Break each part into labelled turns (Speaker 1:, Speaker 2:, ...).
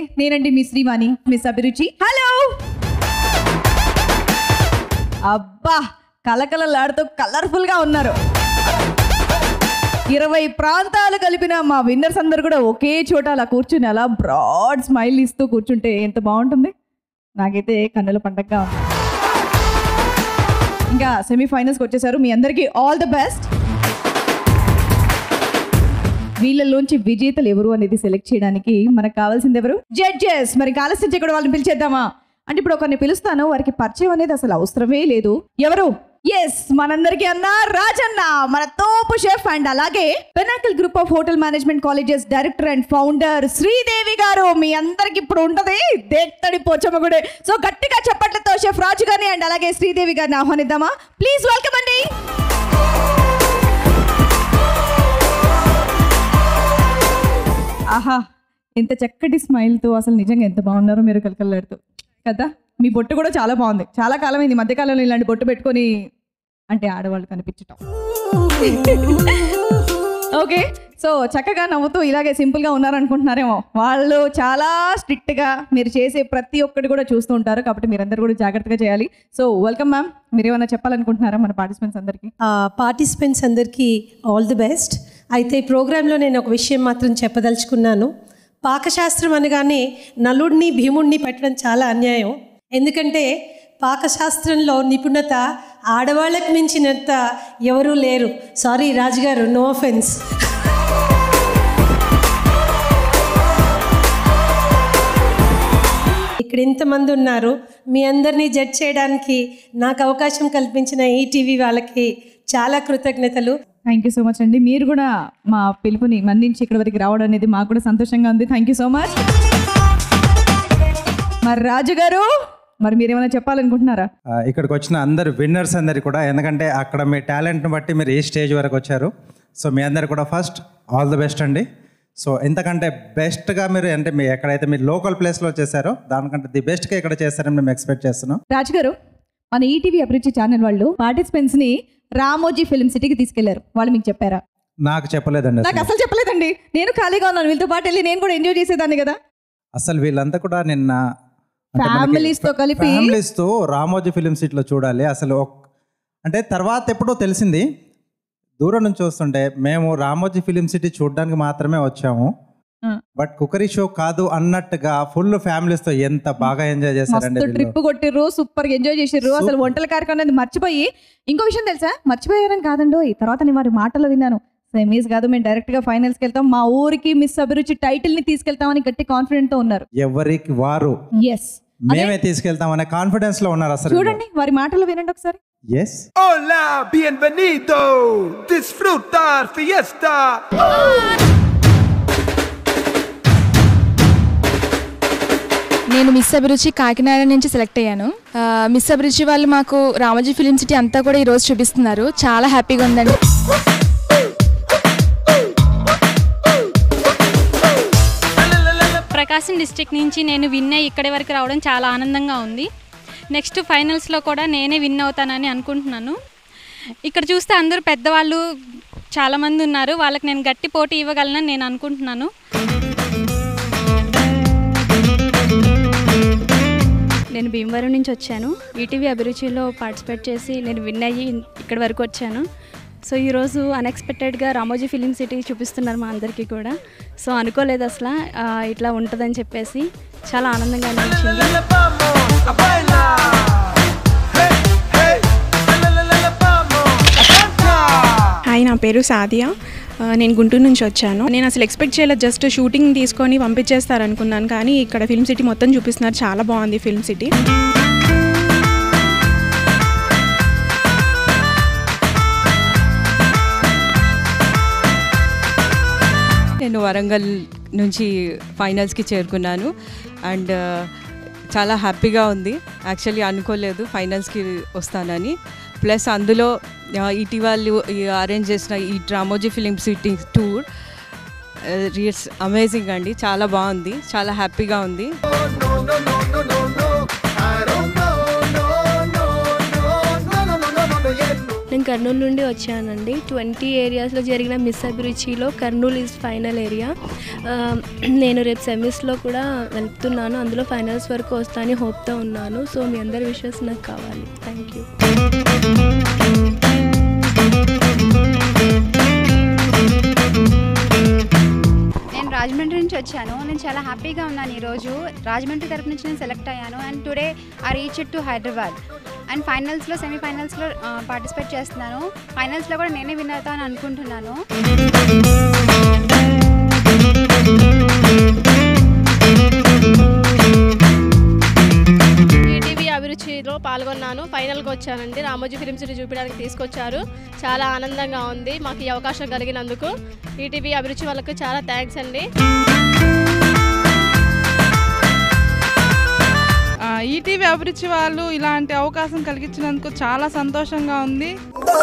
Speaker 1: నేనండి మీ Srivani miss Abhiruchi hello అబ్బా కలకలలాడుతూ కలర్ఫుల్ గా ఉన్నారు ఇరవై ప్రాంతాలు కలిపిన మా విన్నర్స్ అందరు కూడా ఒకే చోట అలా కూర్చుని అలా బ్రాడ్ స్మైల్ ఇస్తూ కూర్చుంటే ఎంత బాగుంటుంది నాకైతే కన్నుల పండగగా ఉంది ఇంకా సెమీఫైనల్స్కి వచ్చేసారు మీ అందరికీ ఆల్ ద బెస్ట్ వీళ్ళలోంచి విజేతలు ఎవరు అనేది సెలెక్ట్ చేయడానికి మనకు కావాల్సింది ఎవరు జడ్జెస్ మరి ఆలస్యం చేయకుండా వాళ్ళని పిలిచేద్దామా అంటే ఇప్పుడు ఒకరిని పిలుస్తాను వారికి పరిచయం అనేది అసలు అవసరమే లేదు ఎవరు ఎస్ మనందరికీ అన్న రాజన్న మన తోపు షెఫ్ అండ్ అలాగే pinnacle group of hotel management colleges director and founder Sridevi garu మీ అందరికి ఇప్పుడు ఉంటది దేత్తడి పోచమ్మగుడే సో గట్టిగా చప్పట్లతో షెఫ్ రాజు గారిని అండ్ అలాగే శ్రీదేవి గారిని ఆహ్వానిద్దామా ప్లీజ్ వెల్కమ్ అండి ఆహా ఎంత చక్కటి స్మైల్తో అసలు నిజంగా ఎంత బాగున్నారో మీరు కలకలాడుతూ కదా మీ బొట్టు కూడా చాలా బాగుంది చాలా కాలం అయింది ఈ మధ్యకాలంలో ఇలాంటి బొట్టు పెట్టుకొని అంటే ఆడవాళ్ళు కనిపించటం ఓకే సో చక్కగా నవ్వుతూ ఇలాగే సింపుల్గా ఉన్నారనుకుంటున్నారేమో వాళ్ళు చాలా స్ట్రిక్ట్గా మీరు చేసే ప్రతి ఒక్కటి కూడా చూస్తూ ఉంటారు కాబట్టి మీరందరూ కూడా జాగ్రత్తగా చేయాలి సో వెల్కమ్ మ్యామ్ మీరు ఏమైనా చెప్పాలనుకుంటున్నారా మన పార్టిసిపెంట్స్ అందరికీ
Speaker 2: పార్టిసిపెంట్స్ అందరికీ ఆల్ ది బెస్ట్ అయితే ఈ ప్రోగ్రాంలో నేను ఒక విషయం మాత్రం చెప్పదలుచుకున్నాను పాకశాస్త్రం అనగానే నలుడిని భీముడిని పెట్టడం చాలా అన్యాయం ఎందుకంటే పాకశాస్త్రంలో నిపుణత ఆడవాళ్ళకు మించినంత ఎవరూ లేరు సారీ రాజుగారు నో అఫెన్స్ ఇక్కడ ఇంతమంది ఉన్నారు మీ అందరినీ జడ్జ్ చేయడానికి నాకు అవకాశం కల్పించిన ఈటీవీ వాళ్ళకి చాలా కృతజ్ఞతలు
Speaker 1: థ్యాంక్ యూ సో మచ్ అండి మీరు కూడా మా పిలుపుని మన్నించి ఇక్కడ వరకు రావడం అనేది మాకు కూడా సంతోషంగా ఉంది థ్యాంక్ యూ సో మచ్ మరి రాజు గారు మరి మీరు ఏమైనా చెప్పాలనుకుంటున్నారా
Speaker 3: ఆ, ఇక్కడికి వచ్చిన అందరు విన్నర్స్ అందరు కూడా ఎందుకంటే అక్కడ మీ టాలెంట్ని బట్టి మీరు ఏ స్టేజ్ వరకు వచ్చారు సో మీ అందరు కూడా ఫస్ట్ ఆల్ ది బెస్ట్ అండి సో ఎంతకంటే బెస్ట్గా మీరు అంటే మీ ఎక్కడైతే మీరు లోకల్ ప్లేస్లో చేశారో దానికంటే ది బెస్ట్గా ఇక్కడ చేస్తారని మేము ఎక్స్పెక్ట్ చేస్తున్నాం
Speaker 1: రాజు గారు మన ఈటీవీ అభిరుచి ఛానల్ వాళ్ళు పార్టిసిపెంట్స్ ని రామోజీ ఫిల్మ్ సిటీకి తీసుకెళ్లారు వాళ్ళు మీకు చెప్పారా
Speaker 3: నాకు చెప్పలేదండి
Speaker 1: నాకు
Speaker 3: అసలు
Speaker 1: అసలు చెప్పలేదండి నేను ఖాళీగా ఉన్నాను వీళ్ళతో పాటు వెళ్ళి నేను కూడా ఎంజాయ్ చేసేదాన్ని కదా
Speaker 3: అసలు వీళ్ళంతా కూడా నిన్న
Speaker 1: Families తో కలిపి-
Speaker 3: ఫ్యామిలీస్తో రామోజీ ఫిలిం సిటీలో చూడాలి అసలు ఒక్- అంటే తర్వాత ఎప్పుడో తెలిసింది దూరం నుంచి చూస్తుంటే మేము రామోజీ ఫిలిం సిటీ చూడడానికి మాత్రమే వచ్చాము
Speaker 1: ఆ.
Speaker 3: బట్ కుకరీ షో కాదు అన్నట్టుగా ఫుల్ ఫ్యామిలీస్ తో ఎంత బాగా ఎంజాయ్ చేశారండి
Speaker 1: మస్తు
Speaker 3: వీళ్ళు.
Speaker 1: ట్రిప్ కొట్టిర్రు సూపర్ గా ఎంజాయ్ చేసిర్రు అసలు వంటల కార్యక్రమం అనేది మర్చిపోయి ఇంకో విషయం తెలుసా మర్చిపోయారని కాదండో ఈ తర్వాత నేను వారి మాటలు విన్నాను సెమీస్ కాదు మేము డైరెక్ట్ గా ఫైనల్స్ కి వెళ్తాం మా ఊరికి మిస్ అభిరుచి టైటిల్ ని తీసుకెళ్తామని గట్టి కాన్ఫిడెంట్ తో ఉన్నారు
Speaker 3: ఎవరికి వారు
Speaker 1: ఎస్
Speaker 3: మేమే తీసుకెళ్తాం అనే కాన్ఫిడెన్స్ లో ఉన్నారు అసలు
Speaker 1: చూడండి వారి మాటలు వినండి ఒకసారి
Speaker 3: yes
Speaker 4: Hola, bienvenido. Disfrutar fiesta.
Speaker 5: నేను మిస్ అభిరుచి కాకినాడ నుంచి సెలెక్ట్ అయ్యాను ఆ, మిస్ అభిరుచి వాళ్ళు మాకు రామోజీ ఫిలిం సిటీ అంతా కూడా ఈరోజు చూపిస్తున్నారు చాలా హ్యాపీగా ఉందండి
Speaker 6: ప్రకాశం డిస్ట్రిక్ట్ నుంచి నేను విన్ అయ్యి ఇక్కడి వరకు రావడం చాలా ఆనందంగా ఉంది నెక్స్ట్ ఫైనల్స్లో కూడా నేనే విన్ అవుతానని అనుకుంటున్నాను ఇక్కడ చూస్తే అందరూ పెద్దవాళ్ళు చాలామంది ఉన్నారు వాళ్ళకి నేను గట్టి పోటీ ఇవ్వగలనని నేను అనుకుంటున్నాను
Speaker 7: నేను భీమవరం నుంచి వచ్చాను ఈటీవీ అభిరుచిలో పార్టిసిపేట్ చేసి నేను విన్ అయ్యి ఇక్కడి వరకు వచ్చాను సో ఈరోజు అన్ఎక్స్పెక్టెడ్గా రామోజీ ఫిలిం సిటీ చూపిస్తున్నారు మా అందరికీ కూడా సో అనుకోలేదు అసలు ఆ, ఇట్లా ఉంటుందని చెప్పేసి చాలా ఆనందంగా అనిపించింది
Speaker 4: Vamos a bailar. Hey, hey. La, la, la, la, vamos a cantar.
Speaker 8: Hi నా పేరు సాదియా ఆ, నేను గుంటూరు నుంచి వచ్చాను నేను అసలు ఎక్స్పెక్ట్ చేయలేదు జస్ట్ షూటింగ్ తీసుకొని పంపించేస్తారు అనుకున్నాను కానీ ఇక్కడ ఫిల్మ్ సిటీ మొత్తం చూపిస్తున్నారు చాలా బాగుంది ఫిల్మ్ సిటీ
Speaker 9: నేను వరంగల్ నుంచి ఫైనల్స్కి చేరుకున్నాను అండ్ చాలా హ్యాపీగా ఉంది యాక్చువల్లీ అనుకోలేదు ఫైనల్స్కి వస్తానని ప్లస్ అందులో ఆ, ఇటీవల అరేంజ్ చేసిన ఈ Ramoji film city tour reels amazing అండి చాలా బాగుంది చాలా హ్యాపీగా ఉంది
Speaker 7: నేను కర్నూలు నుండి వచ్చానండి ట్వంటీ ఏరియాస్లో జరిగిన మిస్ అభిరుచిలో కర్నూలు ఈజ్ ఫైనల్ ఏరియా ఆ, నేను రేపు సెమిస్లో కూడా వెళ్తున్నాను అందులో ఫైనల్స్ వరకు వస్తానని హోప్తో ఉన్నాను సో మీ అందరి విషయస్ నాకు కావాలి థ్యాంక్ యూ
Speaker 10: నేను రాజమండ్రి నుంచి వచ్చాను నేను చాలా హ్యాపీగా ఉన్నాను ఈరోజు రాజమండ్రి తరపు నుంచి నేను సెలెక్ట్ అయ్యాను and today I reach to Hyderabad and ఫైనల్స్లో సెమీఫైనల్స్లో పార్టిసిపేట్ చేస్తున్నాను ఫైనల్స్లో కూడా నేనే విన్ అవుతాను అనుకుంటున్నాను
Speaker 11: ఈటీవీ అభిరుచిలో పాల్గొన్నాను ఫైనల్కి వచ్చానండి రామోజీ ఫిలిం సిటీ చూపించడానికి తీసుకొచ్చారు చాలా ఆనందంగా ఉంది మాకు ఈ అవకాశం కలిగినందుకు ఈటీవీ అభిరుచి వాళ్ళకు చాలా థ్యాంక్స్ అండి
Speaker 12: ఈటీవీ అభిరుచి వాళ్ళు ఇలాంటి అవకాశం కలిగించినందుకు చాలా సంతోషంగా ఉంది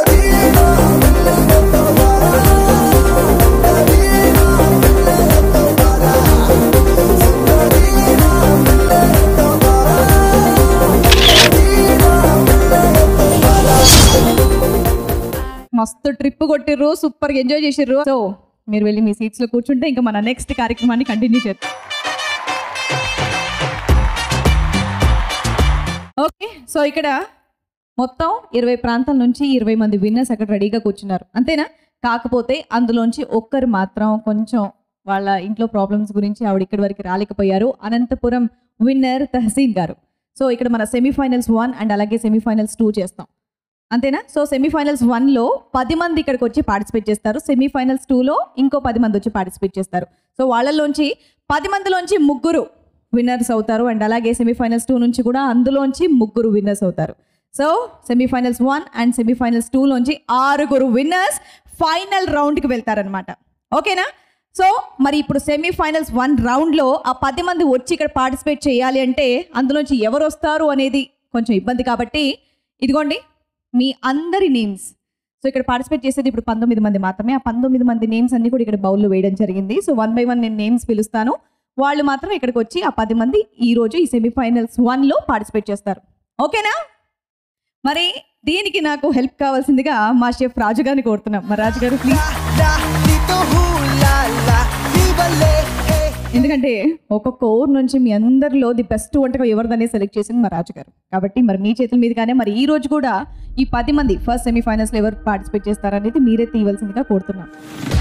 Speaker 1: మస్తు ట్రిప్ కొట్టిర్రు సూపర్ ఎంజాయ్ చేసిర్రు సో మీరు వెళ్ళి మీ సీట్స్ లో కూర్చుంటే ఇంకా మన నెక్స్ట్ కార్యక్రమాన్ని కంటిన్యూ చేద్దాం ఓకే సో ఇక్కడ మొత్తం ఇరవై ప్రాంతాల నుంచి ఇరవై మంది విన్నర్స్ అక్కడ రెడీగా కూర్చున్నారు అంతేనా కాకపోతే అందులోంచి ఒక్కరు మాత్రం కొంచెం వాళ్ళ ఇంట్లో ప్రాబ్లమ్స్ గురించి ఆవిడ ఇక్కడి వరకు రాలేకపోయారు అనంతపురం విన్నర్ తహసీన్ గారు సో ఇక్కడ మన సెమీఫైనల్స్ వన్ అండ్ అలాగే సెమీఫైనల్స్ టూ చేస్తాం అంతేనా సో సెమీఫైనల్స్ వన్లో పది మంది ఇక్కడికి వచ్చి పార్టిసిపేట్ చేస్తారు సెమీఫైనల్స్ టూలో ఇంకో పది మంది వచ్చి పార్టిసిపేట్ చేస్తారు సో వాళ్ళలోంచి పది మందిలోంచి ముగ్గురు విన్నర్స్ అవుతారు అండ్ అలాగే సెమీఫైనల్స్ టూ నుంచి కూడా అందులోంచి ముగ్గురు విన్నర్స్ అవుతారు so semifinals one and semifinals టూలోంచి ఆరుగురు విన్నర్స్ ఫైనల్ రౌండ్కి వెళ్తారనమాట ఓకేనా సో మరి ఇప్పుడు సెమీఫైనల్స్ వన్ రౌండ్లో ఆ పది మంది వచ్చి ఇక్కడ పార్టిసిపేట్ చేయాలి అంటే అందులోంచి ఎవరు వస్తారు అనేది కొంచెం ఇబ్బంది కాబట్టి ఇదిగోండి మీ అందరి నేమ్స్ సో ఇక్కడ పార్టిసిపేట్ చేసేది ఇప్పుడు పంతొమ్మిది మంది మాత్రమే ఆ పంతొమ్మిది మంది నేమ్స్ అన్ని కూడా ఇక్కడ బౌల్లో వేయడం జరిగింది సో వన్ బై వన్ నేను నేమ్స్ పిలుస్తాను వాళ్ళు మాత్రం ఇక్కడికి వచ్చి ఆ పది మంది ఈ రోజు ఈ సెమీఫైనల్స్ వన్లో పార్టిసిపేట్ చేస్తారు ఓకేనా మరి దీనికి నాకు హెల్ప్ కావాల్సిందిగా మా షెఫ్ రాజు గారిని కోరుతున్నాం మరి రాజు గారు ప్లీజ్ ఎందుకంటే ఒక్కొక్క ఊరు నుంచి మీ అందరిలో ది బెస్ట్ వంటకం ఎవరిదనే సెలెక్ట్ చేసింది మా రాజు గారు కాబట్టి మరి మీ చేతుల మీదుగానే మరి ఈ రోజు కూడా ఈ పది మంది ఫస్ట్ సెమీఫైనల్స్లో ఎవరు పార్టిసిపేట్ చేస్తారనేది మీరే తీయవలసిందిగా కోరుతున్నాం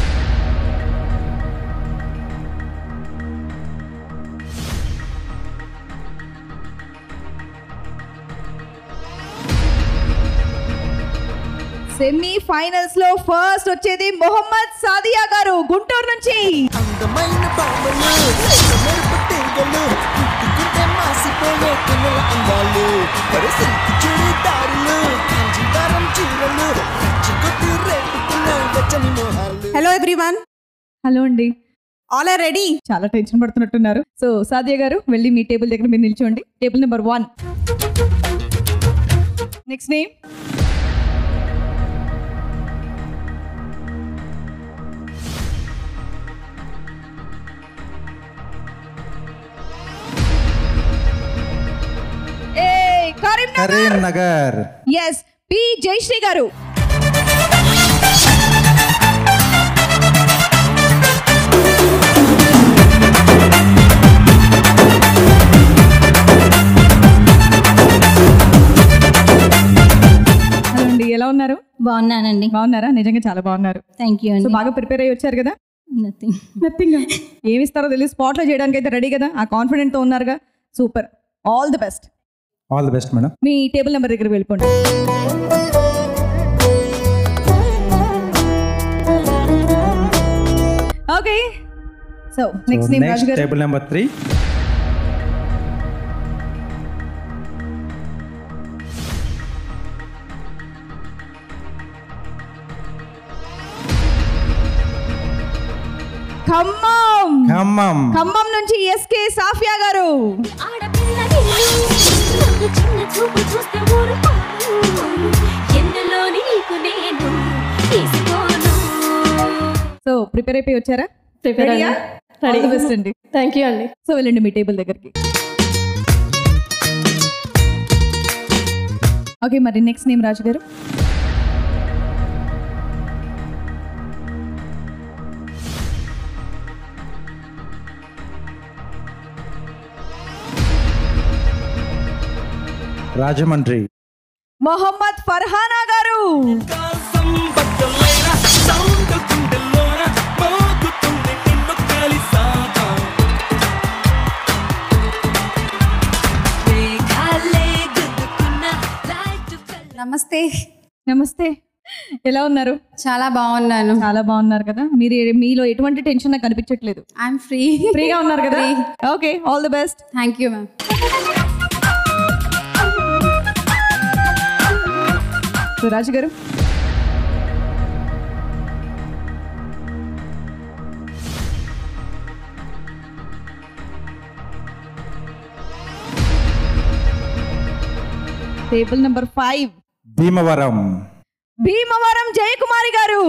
Speaker 1: సెమీ ఫైనల్స్ లో ఫస్ట్ వచ్చేది మొహమ్మద్ సాదియా గారు గుంటూరు నుంచి
Speaker 4: అందమైన బొమ్మలు మెరుపు తీగలు ముట్టుకుంటే మాసిపోయే పిల్లల అందాలు పరిస్థితి చూడారులు కాంచీవరం చీరలు చిక్కుతూ రేపుతున్న వెచ్చని మోహాలు
Speaker 1: హలో ఎవ్రీవన్ హలో అండి ఆల్ ఆర్ రెడీ చాలా టెన్షన్ పడుతున్నట్టున్నారు సో సాదియా గారు వెళ్ళి మీ టేబుల్ దగ్గర మీరు నిల్చోండి table number one next name ఏ Karimnagar
Speaker 3: Karimnagar
Speaker 1: S P Jayashree garu hello అండి ఎలా ఉన్నారు
Speaker 13: బాగున్నానండి
Speaker 1: బాగున్నారా నిజంగా చాలా బాగున్నారు
Speaker 13: థ్యాంక్ యూ
Speaker 1: సో
Speaker 13: అండి
Speaker 1: బాగా ప్రిపేర్ అయ్యి వచ్చారు కదా
Speaker 13: నథింగ్
Speaker 1: నథింగ్ ఏమి ఇస్తారో తెలియదు స్పాట్లో చేయడానికి అయితే రెడీ కదా ఆ కాన్ఫిడెంట్ తో ఉన్నారుగా super all the best
Speaker 3: all the best madam
Speaker 1: మీ టేబుల్ నెంబర్ దగ్గర వెళ్ళిపోండి okay so next name Raju
Speaker 3: next
Speaker 1: garu
Speaker 3: table number three
Speaker 1: Khammam
Speaker 3: Khammam
Speaker 1: Khammam నుంచి ఎస్కే సాఫియా గారు సో ప్రిపేర్ అయిపోయి వచ్చారా
Speaker 11: Prepare
Speaker 1: Ready-యా?
Speaker 11: అయ్యాను.
Speaker 1: All
Speaker 11: Ready.
Speaker 1: the best అండి
Speaker 11: థ్యాంక్ యూ అండి
Speaker 1: సో వెళ్ళండి మీ టేబుల్ దగ్గరికి ఓకే మరి నెక్స్ట్ నేమ్ రాజు గారు
Speaker 3: రాజమండ్రి
Speaker 1: మొహమ్మద్ ఫర్హానా గారు
Speaker 13: నమస్తే
Speaker 1: నమస్తే ఎలా ఉన్నారు
Speaker 13: చాలా బాగున్నాను
Speaker 1: చాలా బాగున్నారు కదా మీరు మీలో ఎటువంటి టెన్షన్ నాకు కనిపించట్లేదు
Speaker 13: ఐఎమ్ ఫ్రీ
Speaker 1: ఫ్రీగా ఉన్నారు కదా okay all the best
Speaker 13: thank you ma'am
Speaker 1: Suraj garu table number five
Speaker 3: Bhimavaram
Speaker 1: Bhimavaram Jayakumari garu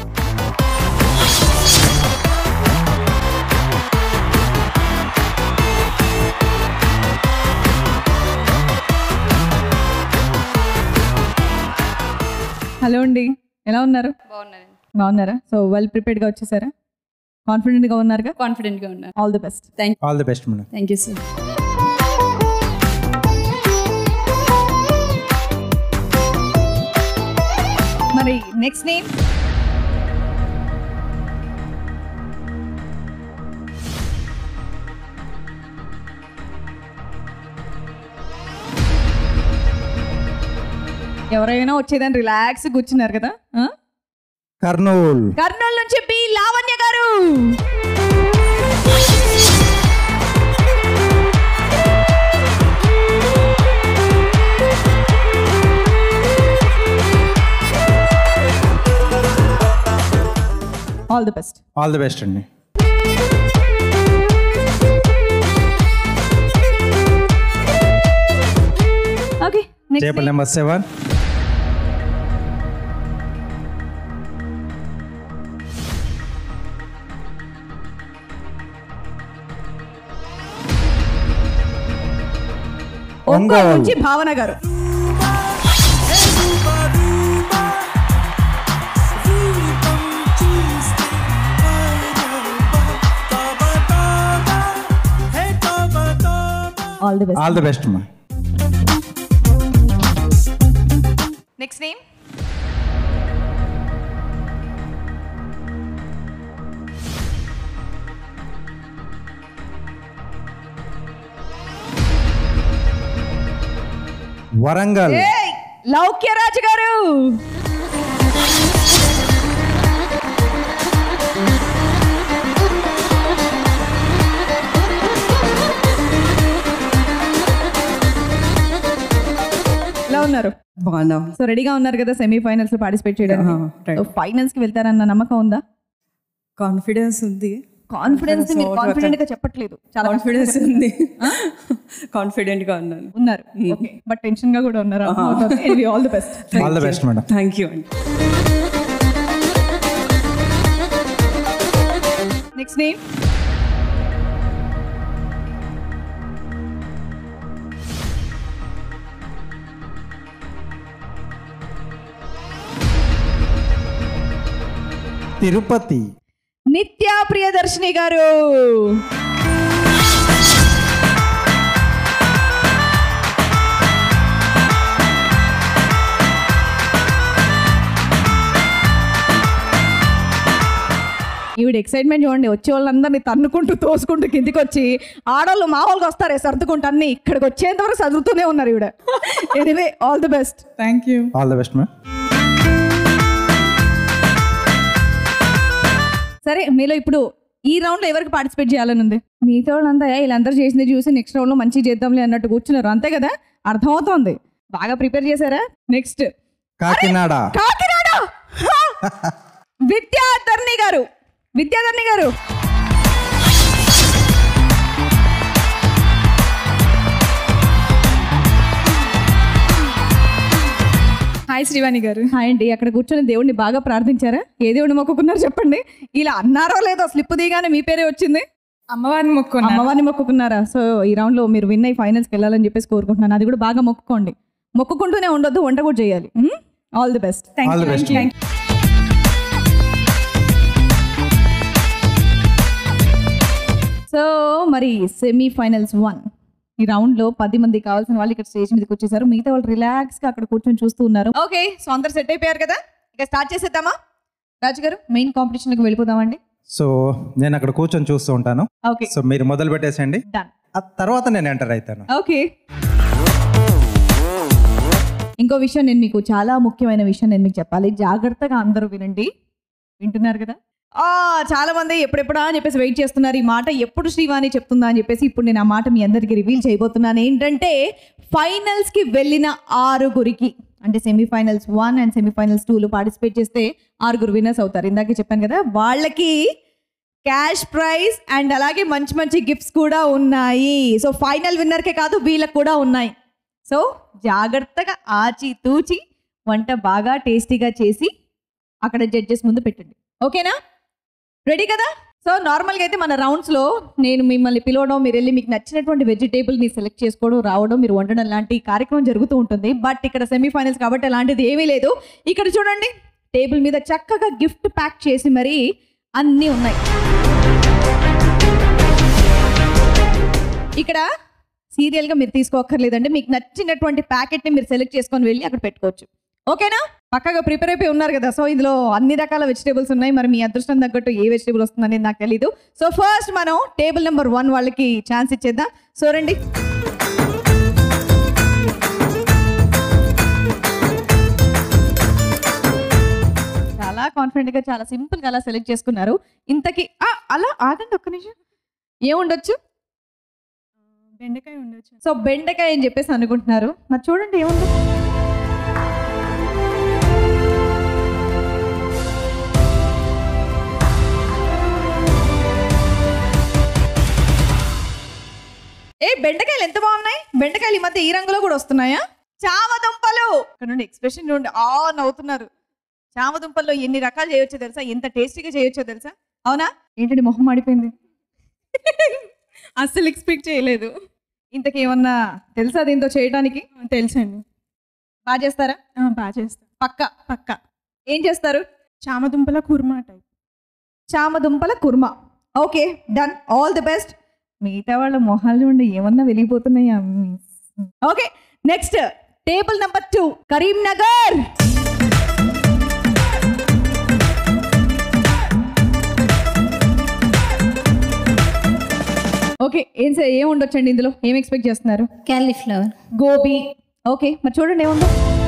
Speaker 1: hello అండి ఎలా ఉన్నారు
Speaker 13: బాగున్నాను
Speaker 1: బాగున్నారా సో వెల్ ప్రిపేర్డ్గా వచ్చేసారా కాన్ఫిడెంట్గా ఉన్నారుగా
Speaker 13: కాన్ఫిడెంట్గా ఉన్నాను
Speaker 1: all the best
Speaker 13: thank
Speaker 3: all the best madam
Speaker 13: thank you sir
Speaker 1: మరి నెక్స్ట్ నేమ్ ఎవరైనా వచ్చేదని రిలాక్స్ కూర్చున్నారు కదా ఆ?
Speaker 3: కర్నూల్
Speaker 1: కర్నూలు నుంచి B Lavanya garu all the best
Speaker 3: all the best అండి
Speaker 1: okay
Speaker 3: table number seven
Speaker 1: Ongole
Speaker 3: Ongole
Speaker 1: నుంచి Bhavana garu all the best
Speaker 3: all the best మా
Speaker 1: నెక్స్ట్ నేమ్
Speaker 3: వరంగల్
Speaker 1: లౌక్యరాజు గారు ఎలా ఉన్నారు
Speaker 9: బాగున్నా
Speaker 1: సో రెడీగా ఉన్నారు కదా సెమీ ఫైనల్స్ లో పార్టిసిపేట్ చేయడానికి ఫైనల్స్ కి వెళ్తారన్న నమ్మకం ఉందా
Speaker 9: కాన్ఫిడెన్స్ ఉంది
Speaker 1: కాన్ఫిడెన్స్ మీరు కాన్ఫిడెంట్ గా చెప్పట్లేదు చాలా
Speaker 9: కాన్ఫిడెన్స్ ఉంది కాన్ఫిడెంట్ గా ఉన్నాను
Speaker 1: ఉన్నారు బట్ టెన్షన్ గా కూడా ఉన్నారు all the best
Speaker 3: all the best madam
Speaker 9: thank you అండి
Speaker 1: నెక్స్ట్ నేమ్
Speaker 3: తిరుపతి
Speaker 1: నిత్య ప్రియదర్శిని గారు ఈవిడ ఎక్సైట్మెంట్ చూడండి వచ్చే వాళ్ళందరినీ తన్నుకుంటూ తోసుకుంటూ కిందికి వచ్చి ఆడవాళ్ళు మామూలుగా వస్తారే సర్దుకుంటూ అన్ని ఇక్కడికి వచ్చేంత వరకు చదువుతూనే ఉన్నారు ఈవిడ anyway all the best
Speaker 12: thank you
Speaker 3: all the best madam
Speaker 1: సరే మీలో ఇప్పుడు ఈ రౌండ్లో ఎవరికి పార్టిసిపేట్ చేయాలని ఉంది మిగతా వాళ్ళంతా "ఏ, వీళ్ళందరూ చేసింది చూసి నెక్స్ట్ రౌండ్లో మంచి చేద్దాంలే అన్నట్టు కూర్చున్నారు అంతే కదా అర్థమవుతోంది బాగా ప్రిపేర్ చేశారా నెక్స్ట్
Speaker 3: కాకినాడ
Speaker 1: కాకినాడ హా! విద్యాధర్ని గారు విద్యాధర్ని గారు
Speaker 5: హాయ్ శ్రీవాణి గారు
Speaker 1: హాయ్ అండి అక్కడ కూర్చొని దేవుడిని బాగా ప్రార్థించారా ఏ దేవుడిని మొక్కుకున్నారు చెప్పండి ఇలా అన్నారో లేదో స్లిప్ దిగానే మీ పేరే వచ్చింది
Speaker 5: అమ్మవారిని మొక్కుకున్నా
Speaker 1: అమ్మవారిని మొక్కుకున్నారా సో ఈ రౌండ్ లో మీరు విన్ అయ్యి ఫైనల్స్కి వెళ్ళాలని చెప్పేసి కోరుకుంటున్నాను అది కూడా బాగా మొక్కుకోండి మొక్కుకుంటూనే ఉండొద్దు వంట కూడా చేయాలి all the best
Speaker 3: All the best.
Speaker 1: So మరి సెమీ ఫైనల్స్ వన్ ఈ రౌండ్ లో పది మంది కావాల్సిన వాళ్ళు ఇక్కడ స్టేజ్ మీదకి వచ్చేసారు మిగతా వాళ్ళు రిలాక్స్ గా అక్కడ కూర్చొని చూస్తూ ఉన్నారు ఓకే సో అందరు సెట్ అయిపోయారు కదా ఇక స్టార్ట్ చేసేద్దామా రాజు గారు మెయిన్ కాంపిటీషన్ కి వెళ్ళిపోదామండి
Speaker 3: సో నేను అక్కడ కూర్చొని చూస్తూ ఉంటాను
Speaker 1: ఓకే
Speaker 3: సో మీరు మొదలు పెట్టేసేయండి
Speaker 1: Done.
Speaker 3: ఆ తర్వాత నేను ఎంటర్ అవుతాను
Speaker 1: ఓకే ఇంకో విషయం నేను మీకు చాలా ముఖ్యమైన విషయం నేను మీకు చెప్పాలి జాగ్రత్తగా అందరూ వినండి వింటున్నారు కదా ఆ చాలా మంది ఎప్పుడెప్పుడా అని చెప్పేసి వెయిట్ చేస్తున్నారు ఈ మాట ఎప్పుడు శ్రీవాణి చెప్తుందా అని చెప్పేసి ఇప్పుడు నేను ఆ మాట మీ అందరికీ రివీల్ చేయబోతున్నాను ఏంటంటే ఫైనల్స్ కి వెళ్ళిన ఆరుగురికి అంటే సెమీఫైనల్స్ వన్ అండ్ సెమీఫైనల్స్ టూలో పార్టిసిపేట్ చేస్తే ఆరుగురు విన్నర్స్ అవుతారు ఇందాకే చెప్పాను కదా వాళ్ళకి క్యాష్ ప్రైజ్ అండ్ అలాగే మంచి మంచి గిఫ్ట్స్ కూడా ఉన్నాయి సో ఫైనల్ విన్నర్కే కాదు వీళ్ళకి కూడా ఉన్నాయి సో జాగ్రత్తగా ఆచి తూచి వంట బాగా టేస్టీగా చేసి అక్కడ జడ్జెస్ ముందు పెట్టండి ఓకేనా రెడీ కదా సో నార్మల్గా అయితే మన రౌండ్స్లో నేను మిమ్మల్ని పిలవడం మీరు వెళ్ళి మీకు నచ్చినటువంటి వెజిటేబుల్ని సెలెక్ట్ చేసుకోవడం రావడం మీరు వండడం లాంటి కార్యక్రమం జరుగుతూ ఉంటుంది బట్ ఇక్కడ సెమీఫైనల్స్ కాబట్టి అలాంటిది ఏమీ లేదు ఇక్కడ చూడండి టేబుల్ మీద చక్కగా గిఫ్ట్ ప్యాక్ చేసి మరీ అన్నీ ఉన్నాయి ఇక్కడ సీరియల్గా మీరు తీసుకోక్కర్లేదండి మీకు నచ్చినటువంటి ప్యాకెట్ని మీరు సెలెక్ట్ చేసుకొని వెళ్ళి అక్కడ పెట్టుకోవచ్చు ఓకేనా పక్కగా ప్రిపేర్ అయిపోయి ఉన్నారు కదా సో ఇందులో అన్ని రకాల వెజిటేబుల్స్ ఉన్నాయి మరి మీ అదృష్టం తగ్గట్టు ఏ వెజిటేబుల్ వస్తుందనేది నాకు తెలీదు సో ఫస్ట్ మనం టేబుల్ నెంబర్ వన్ వాళ్ళకి ఛాన్స్ ఇచ్చేద్దాం సో రండి చాలా కాన్ఫిడెంట్గా చాలా సింపుల్గా అలా సెలెక్ట్ చేసుకున్నారు ఇంతకీ ఆ, అలా ఆగండి ఒక్క నిమిషం ఏముండొచ్చు
Speaker 8: బెండకాయ ఉండొచ్చు
Speaker 1: సో బెండకాయ అని చెప్పేసి అనుకుంటున్నారు మరి చూడండి ఏముంది ఏ బెండకాయలు ఎంత బాగున్నాయి బెండకాయలు ఈ మధ్య ఈ రంగులో కూడా వస్తున్నాయా చామదుంపలు ఇక్కడ నుండి ఎక్స్ప్రెషన్ చూడండి ఆ నవ్వుతున్నారు చామదుంపల్లో ఎన్ని రకాలు చేయొచ్చో తెలుసా ఎంత టేస్టీగా చేయొచ్చో తెలుసా అవునా ఏంటండి మొహం మాడిపోయింది
Speaker 8: అస్సలు ఎక్స్పెక్ట్ చేయలేదు
Speaker 1: ఇంతకేమన్నా తెలుసా దీంతో చేయడానికి
Speaker 8: తెలుసండి
Speaker 1: బాగా చేస్తారా
Speaker 8: బాగా చేస్తా
Speaker 1: పక్క
Speaker 8: పక్క
Speaker 1: ఏం చేస్తారు
Speaker 8: చామదుంపల కుర్మా టైప్
Speaker 1: చామదుంపల korma okay done all the best మిగతా వాళ్ళ మొహాలు చూడండి ఏమన్నా వెలిగిపోతున్నాయా okay next table number two Karimnagar okay ఏం సే ఏం ఉండొచ్చండి ఇందులో ఏం ఎక్స్పెక్ట్ చేస్తున్నారు
Speaker 14: క్యాలీఫ్లవర్
Speaker 1: గోబీ ఓకే మరి చూడండి ఏముందో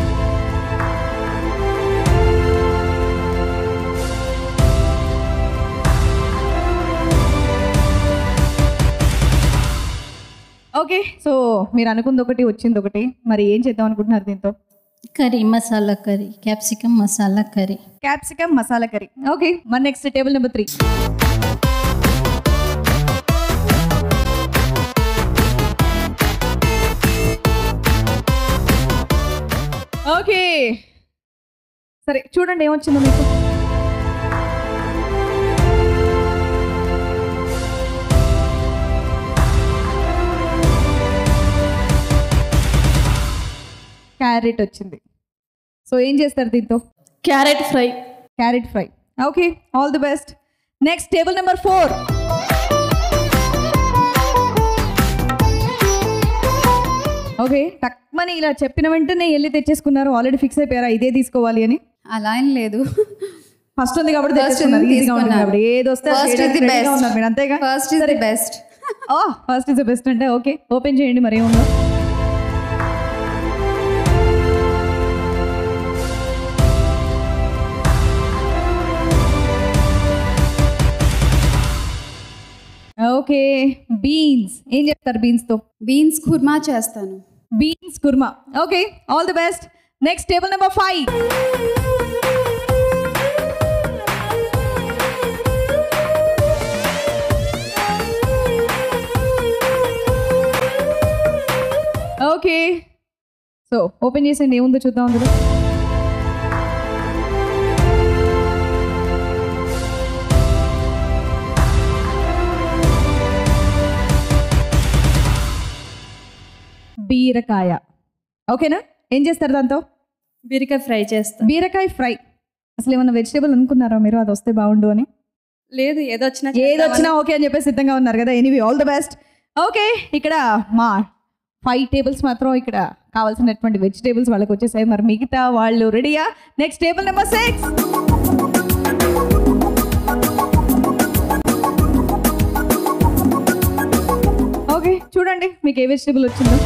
Speaker 1: ఓకే సో మీరు అనుకుంది ఒకటి వచ్చింది ఒకటి మరి ఏం చేద్దాం అనుకుంటున్నారు దీంతో
Speaker 14: curry masala curry capsicum masala curry
Speaker 1: capsicum masala curry okay మరి next table number three okay సరే చూడండి ఏమొచ్చిందో మీకు క్యారెట్ వచ్చింది సో ఏం చేస్తారు దీంతో
Speaker 7: carrot fry
Speaker 1: carrot fry okay all the best next table number four okay టక్మని ఇలా చెప్పిన వెంటనే వెళ్ళి తెచ్చేసుకున్నారు ఆల్రెడీ ఫిక్స్ అయిపోయారా ఇదే తీసుకోవాలి అని
Speaker 13: అలా ఏం లేదు
Speaker 1: ఫస్ట్ ఉంది కాబట్టి
Speaker 13: First
Speaker 1: తెచ్చేసుకున్నారు
Speaker 13: ఉంది,
Speaker 1: ఈజీగా ఉంటుంది
Speaker 13: తీసుకున్నాను.
Speaker 1: కాబట్టి ఏది వస్తే అది
Speaker 13: First is
Speaker 1: చేయడానికి
Speaker 13: the
Speaker 1: ready గా
Speaker 13: best.
Speaker 1: ఉన్నారు మీరు అంతేగా
Speaker 13: first is the best
Speaker 1: oh first is the best అంటే ఓకే ఓపెన్ చేయండి మరి ఏముందో ఓకే బీన్స్ ఏం చెప్తారు బీన్స్ తో
Speaker 13: బీన్స్ కుర్మా చేస్తాను
Speaker 1: beans korma okay all the best next table number five okay so open చేసేయండి ఏముందో చూద్దాం అందులో బీరకాయ ఓకేనా ఏం చేస్తారు దాంతో
Speaker 7: బీరకాయ ఫ్రై చేస్తా
Speaker 1: బీరకాయ ఫ్రై అసలు ఏమన్నా వెజిటేబుల్ అనుకున్నారా మీరు అది వస్తే బాగుండు అని
Speaker 7: లేదు ఏదొచ్చినా
Speaker 1: ఏది వచ్చినా ఓకే అని చెప్పి సిద్ధంగా ఉన్నారు కదా anyway all the best okay ఇక్కడ మా ఫైవ్ టేబుల్స్ మాత్రం ఇక్కడ కావాల్సినటువంటి వెజిటేబుల్స్ వాళ్ళకి వచ్చేసాయి మరి మిగతా వాళ్ళు రెడీయా next table number six okay చూడండి మీకు ఏ వెజిటేబుల్ వచ్చిందో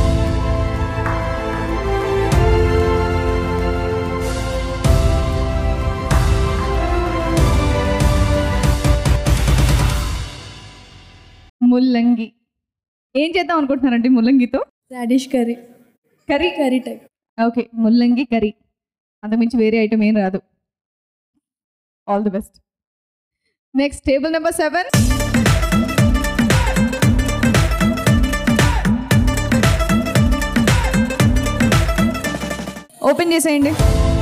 Speaker 1: ముల్లంగి ఏం చేద్దాం అనుకుంటున్నారండి ముల్లంగితో
Speaker 15: radish curry
Speaker 1: curry
Speaker 15: curry type
Speaker 1: okay ముల్లంగి కర్రీ అంతకుమించి వేరే ఐటమ్ ఏం రాదు all the best next table number seven open చేసేయండి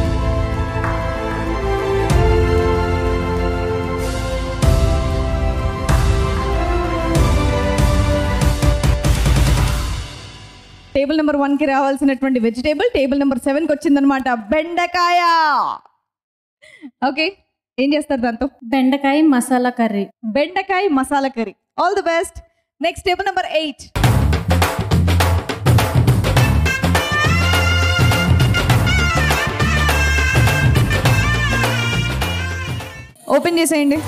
Speaker 1: టేబుల్ నెంబర్ వన్కి రావాల్సినటువంటి వెజిటేబుల్ టేబుల్ నెంబర్ సెవెన్కి వచ్చిందనమాట బెండకాయ ఓకే ఏం చేస్తారు దాంతో
Speaker 14: బెండకాయ మసాలా కర్రీ
Speaker 1: బెండకాయ masala curry all the best next table number eight open చేసేయండి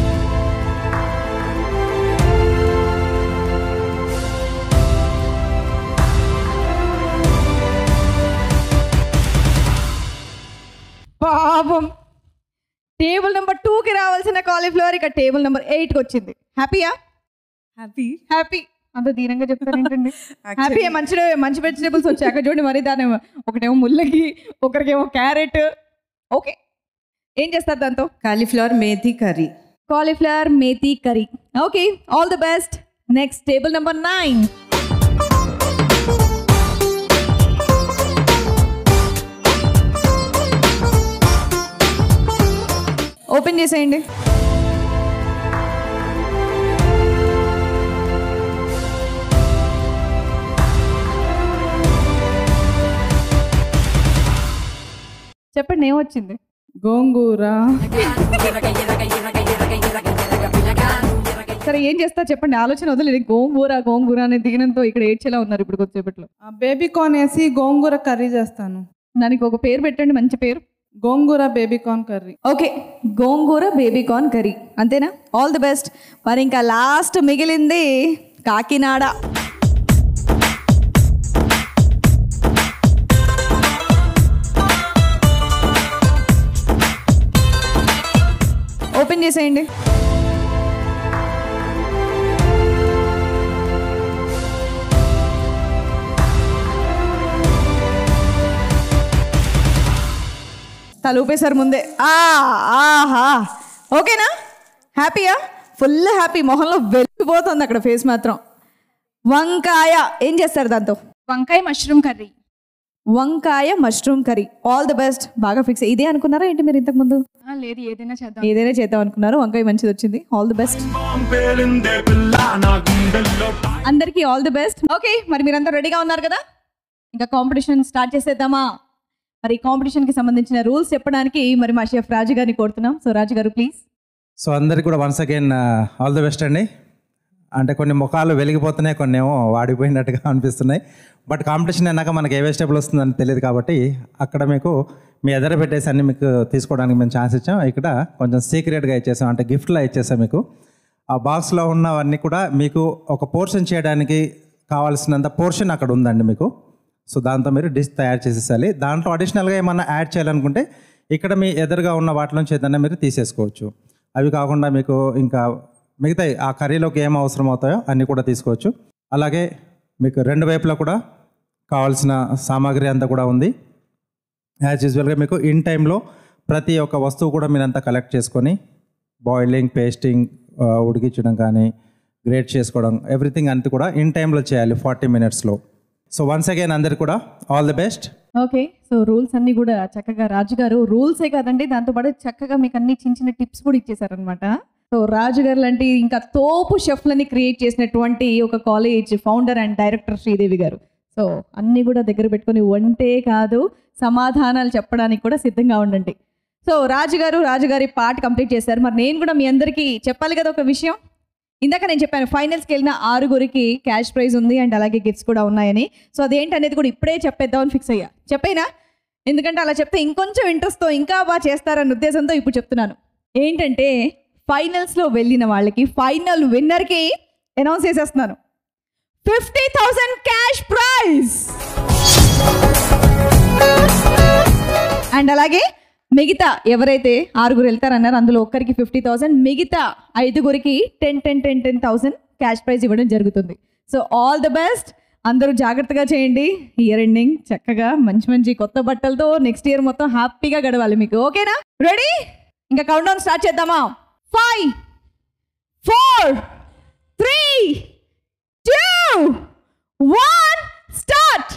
Speaker 1: పాపం టేబుల్ నెంబర్ టూకి రావాల్సిన కాలీఫ్లవర్ ఇక టేబుల్ నెంబర్ ఎయిట్కి వచ్చింది హ్యాపీయా
Speaker 16: హ్యాపీ
Speaker 1: హ్యాపీ అంత దీనంగా చెప్తారు ఏంటండి హ్యాపీ మంచి మంచి వెజిటేబుల్స్ వచ్చాయి అక్కడ చూడండి మరి దాని ఒకటేమో ముల్లకి ఒకరికేమో క్యారెట్ ఓకే ఏం చేస్తారు దాంతో
Speaker 16: cauliflower methi curry
Speaker 1: cauliflower methi curry okay all the best next table number nine open చేసేయండి చెప్పండి ఏమొచ్చింది
Speaker 12: గోంగూర
Speaker 1: సరే ఏం చేస్తా చెప్పండి ఆలోచన వదిలేదు గోంగూర గోంగూర అనే దిగినంతో ఇక్కడ ఏడ్చేలా ఉన్నారు ఇప్పుడు కొద్దిసేపట్లో
Speaker 12: బేబీ కార్న్ వేసి గోంగూర కర్రీ చేస్తాను
Speaker 1: దానికి ఒక పేరు పెట్టండి మంచి పేరు
Speaker 12: గోంగూర బేబీ కార్న్ కర్రీ
Speaker 1: ఓకే గోంగూర బేబీ కార్న్ కర్రీ అంతేనా ఆల్ ది బెస్ట్ మరి ఇంకా లాస్ట్ మిగిలింది కాకినాడ ఓపెన్ చేసేయండి తల ఊపేశారు ముందే ఆ ఆహా ఓకేనా హ్యాపీయా ఫుల్ హ్యాపీ మొహంలో వెళ్ళిపోతుంది అక్కడ ఫేస్ మాత్రం వంకాయ ఏం చేస్తారు దాంతో
Speaker 5: వంకాయ మష్రూమ్ కర్రీ
Speaker 1: వంకాయ mushroom curry all the best బాగా ఫిక్స్ ఇదే అనుకున్నారా ఏంటి మీరు ఇంతకుముందు
Speaker 5: ఆ, లేదు ఏదైనా చేద్దాం
Speaker 1: ఏదైనా చేద్దాం అనుకున్నారు వంకాయ మంచిది వచ్చింది ఆల్ ది బెస్ట్ అందరికీ ఆల్ ది బెస్ట్ ఓకే మరి మీరంతా రెడీగా ఉన్నారు కదా ఇంకా కాంపిటీషన్ స్టార్ట్ చేసేద్దామా మరి కాంపిటీషన్ కి సంబంధించిన రూల్స్ చెప్పడానికి మరి మా షెఫ్ రాజు గారిని కోరుతున్నాం సో రాజు గారు ప్లీజ్
Speaker 3: సో అందరికీ కూడా once again all the best అండి అంటే కొన్ని ముఖాలు వెలిగిపోతున్నాయి కొన్ని ఏమో వాడిపోయినట్టుగా అనిపిస్తున్నాయి బట్ కాంపిటీషన్ అన్నాక మనకి ఏ వెజిటేబుల్ వస్తుందని తెలియదు కాబట్టి అక్కడ మీకు మీ ఎదర పెట్టేసి అన్ని మీకు తీసుకోవడానికి మేము ఛాన్స్ ఇచ్చాం ఇక్కడ కొంచెం సీక్రెట్గా ఇచ్చేసాం అంటే గిఫ్ట్లో ఇచ్చేసాం మీకు ఆ బాక్స్లో ఉన్నవన్నీ కూడా మీకు ఒక పోర్షన్ చేయడానికి కావాల్సినంత పోర్షన్ అక్కడ ఉందండి మీకు సో దాంతో మీరు డిష్ తయారు చేసేసాలి దాంట్లో అడిషనల్గా ఏమన్నా యాడ్ చేయాలనుకుంటే ఇక్కడ మీ ఎదురుగా ఉన్న వాటిలోంచి ఏదన్నా మీరు తీసేసుకోవచ్చు అవి కాకుండా మీకు ఇంకా మిగతా ఆ కర్రీలోకి ఏం అవసరం అవుతాయో అన్నీ కూడా తీసుకోవచ్చు అలాగే మీకు రెండు వైపులా కూడా కావాల్సిన సామాగ్రి అంతా కూడా ఉంది యాజ్ యూజువల్గా మీకు ఇన్ టైంలో ప్రతి ఒక్క వస్తువు కూడా మీరంతా కలెక్ట్ చేసుకొని బాయిలింగ్ పేస్టింగ్ ఉడికించడం కానీ గ్రేట్ చేసుకోవడం ఎవ్రీథింగ్ అంతా కూడా ఇన్ టైంలో చేయాలి ఫార్టీ మినిట్స్లో సో వన్స్ అగైన్ అందరికి కూడా all the best
Speaker 1: okay so rules అన్ని కూడా చక్కగా రాజు గారు రూల్సే కాదండి దాంతోపాటు చక్కగా మీకు అన్ని చిన్న చిన్న టిప్స్ కూడా ఇచ్చేసారనమాట సో రాజు గారు లాంటి ఇంకా తోపు షెఫ్లని క్రియేట్ చేసినటువంటి ఒక college founder and director Sridevi garu so అన్నీ కూడా దగ్గర పెట్టుకొని వంటే కాదు సమాధానాలు చెప్పడానికి కూడా సిద్ధంగా ఉండండి సో రాజు గారు రాజుగారి పాట కంప్లీట్ చేశారు మరి నేను కూడా మీ అందరికీ చెప్పాలి కదా ఒక విషయం ఇందాక నేను చెప్పాను ఫైనల్స్కి వెళ్ళిన ఆరుగురికి క్యాష్ ప్రైజ్ ఉంది అండ్ అలాగే గిఫ్ట్స్ కూడా ఉన్నాయని సో అదేంటనేది కూడా ఇప్పుడే చెప్పేద్దామని ఫిక్స్ అయ్యా చెప్పేనా ఎందుకంటే అలా చెప్తే ఇంకొంచెం ఇంట్రెస్ట్తో ఇంకా బాగా చేస్తారన్న ఉద్దేశంతో ఇప్పుడు చెప్తున్నాను ఏంటంటే ఫైనల్స్లో వెళ్ళిన వాళ్ళకి ఫైనల్ విన్నర్కి అనౌన్స్ చేసేస్తున్నాను fifty thousand cash prize and అలాగే మిగతా ఎవరైతే ఆరుగురు వెళ్తారన్నారు అందులో ఒక్కరికి ఫిఫ్టీ థౌసండ్ మిగతా ఐదుగురికి ten ten ten ten thousand cash prize ఇవ్వడం జరుగుతుంది సో ఆల్ ద బెస్ట్ అందరూ జాగ్రత్తగా చేయండి ఇయర్ ఎండింగ్ చక్కగా మంచి మంచి కొత్త బట్టలతో నెక్స్ట్ ఇయర్ మొత్తం హ్యాపీగా గడవాలి మీకు ఓకేనా రెడీ ఇంకా కౌంట్ డౌన్ స్టార్ట్ చేద్దామా five four three two one start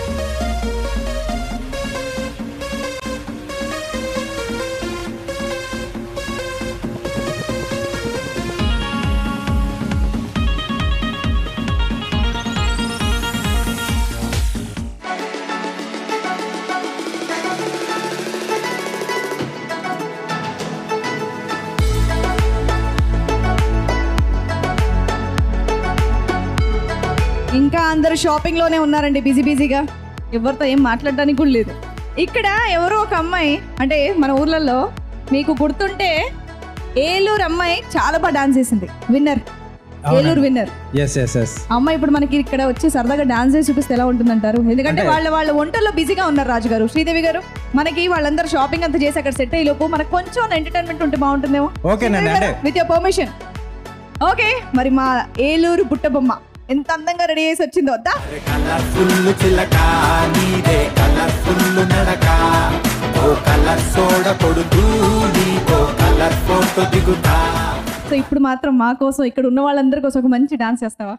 Speaker 1: ఇంకా అందరూ షాపింగ్ లోనే ఉన్నారండి బిజీ బిజీగా ఎవరితో ఏం మాట్లాడడానికి కూడా లేదు ఇక్కడ ఎవరో ఒక అమ్మాయి అంటే మన ఊర్లలో మీకు గుర్తుంటే ఏలూరు అమ్మాయి చాలా బాగా డాన్స్ చేసింది winner Eluru winner
Speaker 3: S S S
Speaker 1: అమ్మాయి ఇప్పుడు మనకి ఇక్కడ వచ్చి సరదాగా డాన్స్ చేసి చూపిస్తే ఎలా ఉంటుందంటారు ఎందుకంటే
Speaker 3: అంటే-
Speaker 1: వాళ్ళ వాళ్ళ వంటల్లో బిజీగా ఉన్నారు రాజు గారు శ్రీదేవి గారు మనకి వాళ్ళందరూ షాపింగ్ అంతా చేసి అక్కడ సెట్ అయ్యేలోపు మనకు కొంచెం ఎంటర్టైన్మెంట్ ఉంటే బాగుంటుందేమో
Speaker 3: ఓకేనండి అంటే
Speaker 1: విత్ యువర్ పర్మిషన్ ఓకే మరి మా ఏలూరు బుట్టబొమ్మ ఎంత అందంగా రెడీ చేసి వచ్చిందో వద్దా
Speaker 4: కలర్ఫుల్ చిలక నీదే కలర్ఫుల్ నడక ఓ కలర్ సోడ కొడుతూ నీకో కలర్ ఫోటో దిగుతా
Speaker 1: సో ఇప్పుడు మాత్రం మా కోసం ఇక్కడ ఉన్న వాళ్ళందరి కోసం ఒక మంచి డాన్స్ చేస్తావా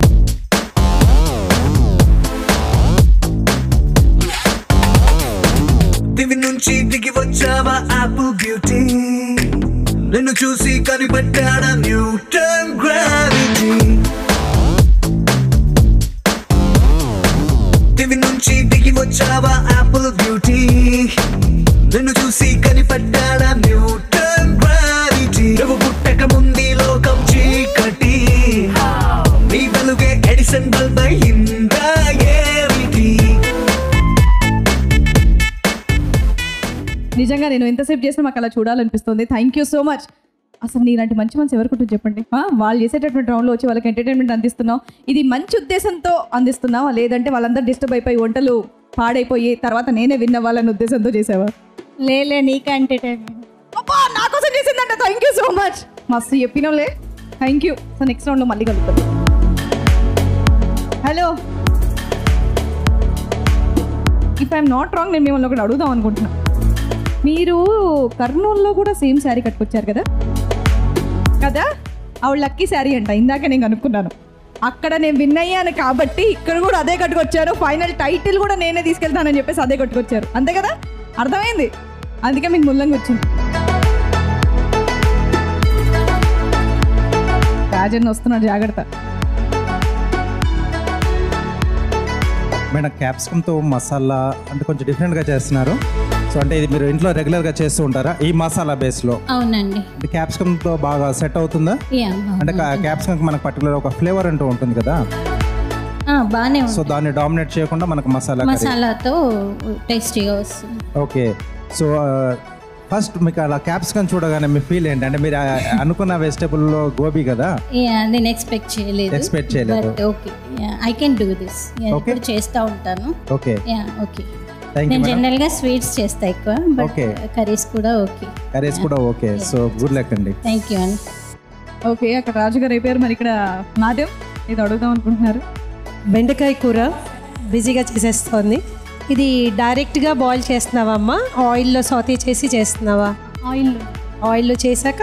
Speaker 4: దివి నుంచి దిగి వచ్చావా ఆపిల్ బ్యూటీ నిన్ను చూసి కనిపెట్టాడా న్యూటన్ గ్రావిటీ దివి నుంచి దిగి వచ్చావా ఆపిల్ బ్యూటీ నిన్ను చూసి కనిపెట్టాడా న్యూటన్ గ్రావిటీ నువ్వు పుట్టక ముందు ఈ లోకం చీకటి నీ వెలుగే ఎడిసన్ బల్బ్ అయిందా ఏమిటి
Speaker 1: నిజంగా నేను ఎంతసేపు చేసినా మాకు అలా చూడాలనిపిస్తుంది థ్యాంక్ యూ సో మచ్ అసలు నీలాంటి మంచి మనసు ఎవరికి ఉంటుంది చెప్పండి ఆ, వాళ్ళు చేసేటటువంటి రౌండ్లో వచ్చి వాళ్ళకి ఎంటర్టైన్మెంట్ అందిస్తున్నావు ఇది మంచి ఉద్దేశంతో అందిస్తున్నావా లేదంటే వాళ్ళందరూ డిస్టర్బ్ అయిపోయి వంటలు పాడైపోయి తర్వాత నేనే విన్ అవ్వాలనే ఉద్దేశంతో చేసావా
Speaker 15: లేలే నీకు ఎంటర్టైన్మెంట్
Speaker 1: అబ్బా నా కోసం చేసిందంట థ్యాంక్ యూ సో మచ్ మస్తు చెప్పినోలే థ్యాంక్ యూ సో నెక్స్ట్ రౌండ్లో మళ్ళీ కలుగుతాం hello if I'm not wrong నేను మిమ్మల్ని ఒకటి అడుగుదాం అనుకుంటున్నా మీరు కర్నూలులో కూడా సేమ్ శారీ కట్టుకొచ్చారు కదా కదా ఆవిడ లక్కీ శారీ అంట ఇందాక నేను కనుక్కున్నాను అక్కడ నేను విన్ అయ్యాను కాబట్టి ఇక్కడ కూడా అదే కట్టుకొచ్చారు ఫైనల్ టైటిల్ కూడా నేనే తీసుకెళ్తానని చెప్పేసి అదే కట్టుకొచ్చారు అంతే కదా అర్థమైంది అందుకే మీకు ముల్లంగా వచ్చింది రాజన్ వస్తున్నాడు జాగ్రత్త
Speaker 3: మేడం క్యాప్సికమ్తో మసాలా అంటే కొంచెం డిఫరెంట్గా చేస్తున్నారు సో అంటే ఇది మీరు ఇంట్లో రెగ్యులర్గా చేస్తూ ఉంటారా ఈ మసాలా బేస్లో
Speaker 14: అవునండి
Speaker 3: ఇది క్యాప్సికమ్తో బాగా సెట్ అవుతుందా
Speaker 14: యా
Speaker 3: అంటే క్యాప్సికమ్ మనకు పర్టికులర్ ఒక ఫ్లేవర్ అంటూ ఉంటుంది కదా
Speaker 14: బాగానే
Speaker 3: సో
Speaker 14: ఉంది
Speaker 3: దాన్ని డామినేట్ చేయకుండా మనకు మసాలా కర్రీ
Speaker 14: మసాలాతో టేస్టీగా వస్తుంది
Speaker 3: ఓకే సో ఫస్ట్ మీకు అలా క్యాప్సికమ్ చూడగానే మీ ఫీల్ ఏంటి అంటే మీరు ఆ, అనుకున్న వెజిటేబుల్లో గోబీ కదా
Speaker 14: యా నేను ఎక్స్పెక్ట్ చేయలేదు
Speaker 3: Expect చేయలేదు.
Speaker 14: But okay I can do this
Speaker 3: Okay.
Speaker 14: ఇప్పుడు చేస్తూ ఉంటాను
Speaker 3: okay
Speaker 14: yeah okay
Speaker 3: Thank you,
Speaker 14: నేను
Speaker 3: madam.
Speaker 14: జనరల్గా స్వీట్స్ చేస్తా ఎక్కువ బట్
Speaker 3: Okay.
Speaker 14: కర్రీస్ కూడా ఓకే
Speaker 3: కర్రీస్ కూడా ఓకే సో గుడ్ లక్ అండి
Speaker 14: థ్యాంక్ యూ అండి
Speaker 1: ఓకే అక్కడ రాజుగారు అయిపోయారు మరి ఇక్కడ నాట్యం ఇది అడుగుదాం అనుకుంటున్నారు
Speaker 2: బెండకాయ కూర బిజీగా చేసేస్తోంది ఇది డైరెక్ట్గా బాయిల్ చేస్తున్నావా అమ్మా ఆయిల్లో సాతే చేసి చేస్తున్నావా
Speaker 15: ఆయిల్
Speaker 2: ఆయిల్లో చేశాక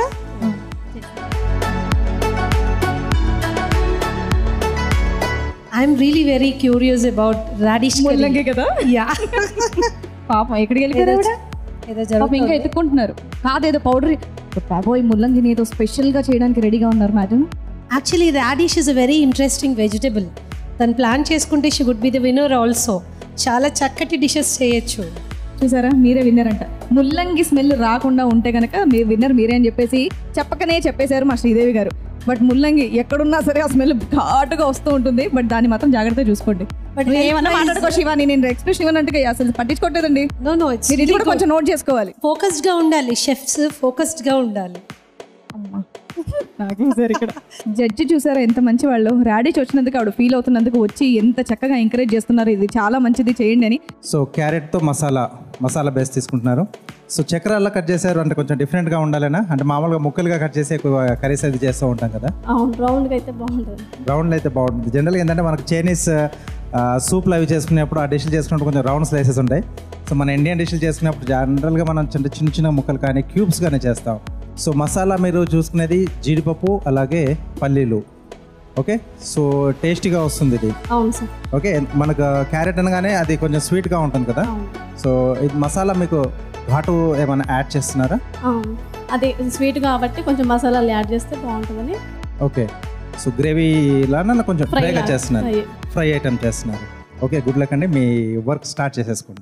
Speaker 2: I'm really very curious about radish
Speaker 1: ముల్లంగి కదా
Speaker 2: యా
Speaker 1: పాపం ఎక్కడికి వెళ్ళిపోయారు ఆవిడ?
Speaker 2: ఏదో
Speaker 1: పాపం ఇంకా
Speaker 2: జరుగుతుంది.
Speaker 1: ఎత్తుక్కుంటున్నారు కాదేదో పౌడర్ బాబోయ్ ముల్లంగిని ఏదో స్పెషల్గా చేయడానికి రెడీగా ఉన్నారు madam
Speaker 2: actually radish is a very interesting vegetable తను ప్లాన్ చేసుకుంటే she would be the winner also చాలా చక్కటి డిషెస్ చేయొచ్చు
Speaker 1: చూసారా మీరే విన్నర్ అంట ముల్లంగి స్మెల్ రాకుండా ఉంటే గనక మీ విన్నర్ మీరే అని చెప్పేసి చెప్పకనే చెప్పేశారు మా శ్రీదేవి గారు బట్ ముల్లంగి ఎక్కడున్నా సరే ఆ స్మెల్ ఘాటుగా వస్తూ ఉంటుంది బట్ దాన్ని మాత్రం జాగ్రత్తగా చూసుకోండి
Speaker 2: But
Speaker 1: నువ్వు ఏమన్నా
Speaker 2: health-wise-
Speaker 1: మాట్లాడుకో శివాని నేను ఎక్స్ప్రెషన్ ఇవ్వనంటే అసలు పట్టించుకోవట్లేదండి
Speaker 2: నో నో ఇట్స్
Speaker 1: మీరు ఇది కూడా కొంచెం నోట్ చేసుకోవాలి
Speaker 2: ఫోకస్డ్గా ఉండాలి షెఫ్స్ ఫోకస్డ్గా ఉండాలి
Speaker 1: నాకేసారు ఇక్కడ జడ్జి చూసారా ఎంత మంచి వాళ్ళు రాడీస్ వచ్చినందుకు ఆవిడ ఫీల్ అవుతున్నందుకు వచ్చి ఎంత చక్కగా ఎంకరేజ్ చేస్తున్నారు ఇది చాలా మంచిది చేయండి అని
Speaker 3: సో క్యారెట్తో మసాలా మసాలా బేస్ తీసుకుంటున్నారు సో చక్కెర అలా కట్ చేశారు అంటే కొంచెం డిఫరెంట్గా ఉండాలనా అంటే మామూలుగా ముక్కలుగా కట్ చేసి ఎక్కువ కర్రీస్ అది చేస్తూ ఉంటాం కదా
Speaker 11: అవును రౌండ్గా అయితే బాగుంటుంది
Speaker 3: రౌండ్లో అయితే బాగుంటుంది జనరల్గా ఏంటంటే మనకు చైనీస్ సూప్లు అవి చేసుకునేప్పుడు ఆ డిష్లు చేసుకున్నప్పుడు కొంచెం రౌండ్ స్లైసెస్ ఉంటాయి సో మన ఇండియన్ డిష్లు చేసుకునేప్పుడు జనరల్గా మనం చిన్న చిన్న చిన్న ముక్కలు కానీ క్యూబ్స్ కానీ చేస్తాం సో మసాలా మీరు చూసుకునేది జీడిపప్పు అలాగే పల్లీలు ఓకే సో టేస్టీగా వస్తుంది ఇది
Speaker 11: అవును సార్
Speaker 3: ఓకే మనకు క్యారెట్ అనగానే అది కొంచెం స్వీట్గా ఉంటుంది కదా సో ఇది మసాలా మీకు ఘాటు ఏమైనా యాడ్ చేస్తున్నారా
Speaker 11: అవును అది స్వీట్ కాబట్టి కొంచెం మసాలాలు యాడ్ చేస్తే బాగుంటుందని
Speaker 3: ఓకే సో గ్రేవీ లాగా కొంచెం
Speaker 11: Fry
Speaker 3: ఫ్రైగా
Speaker 11: లాగా,
Speaker 3: చేస్తున్నారు
Speaker 11: fry.
Speaker 3: ఫ్రై ఐటమ్ చేస్తున్నారు ఓకే గుడ్ లక్ అండి మీ వర్క్ స్టార్ట్ చేసేసుకోండి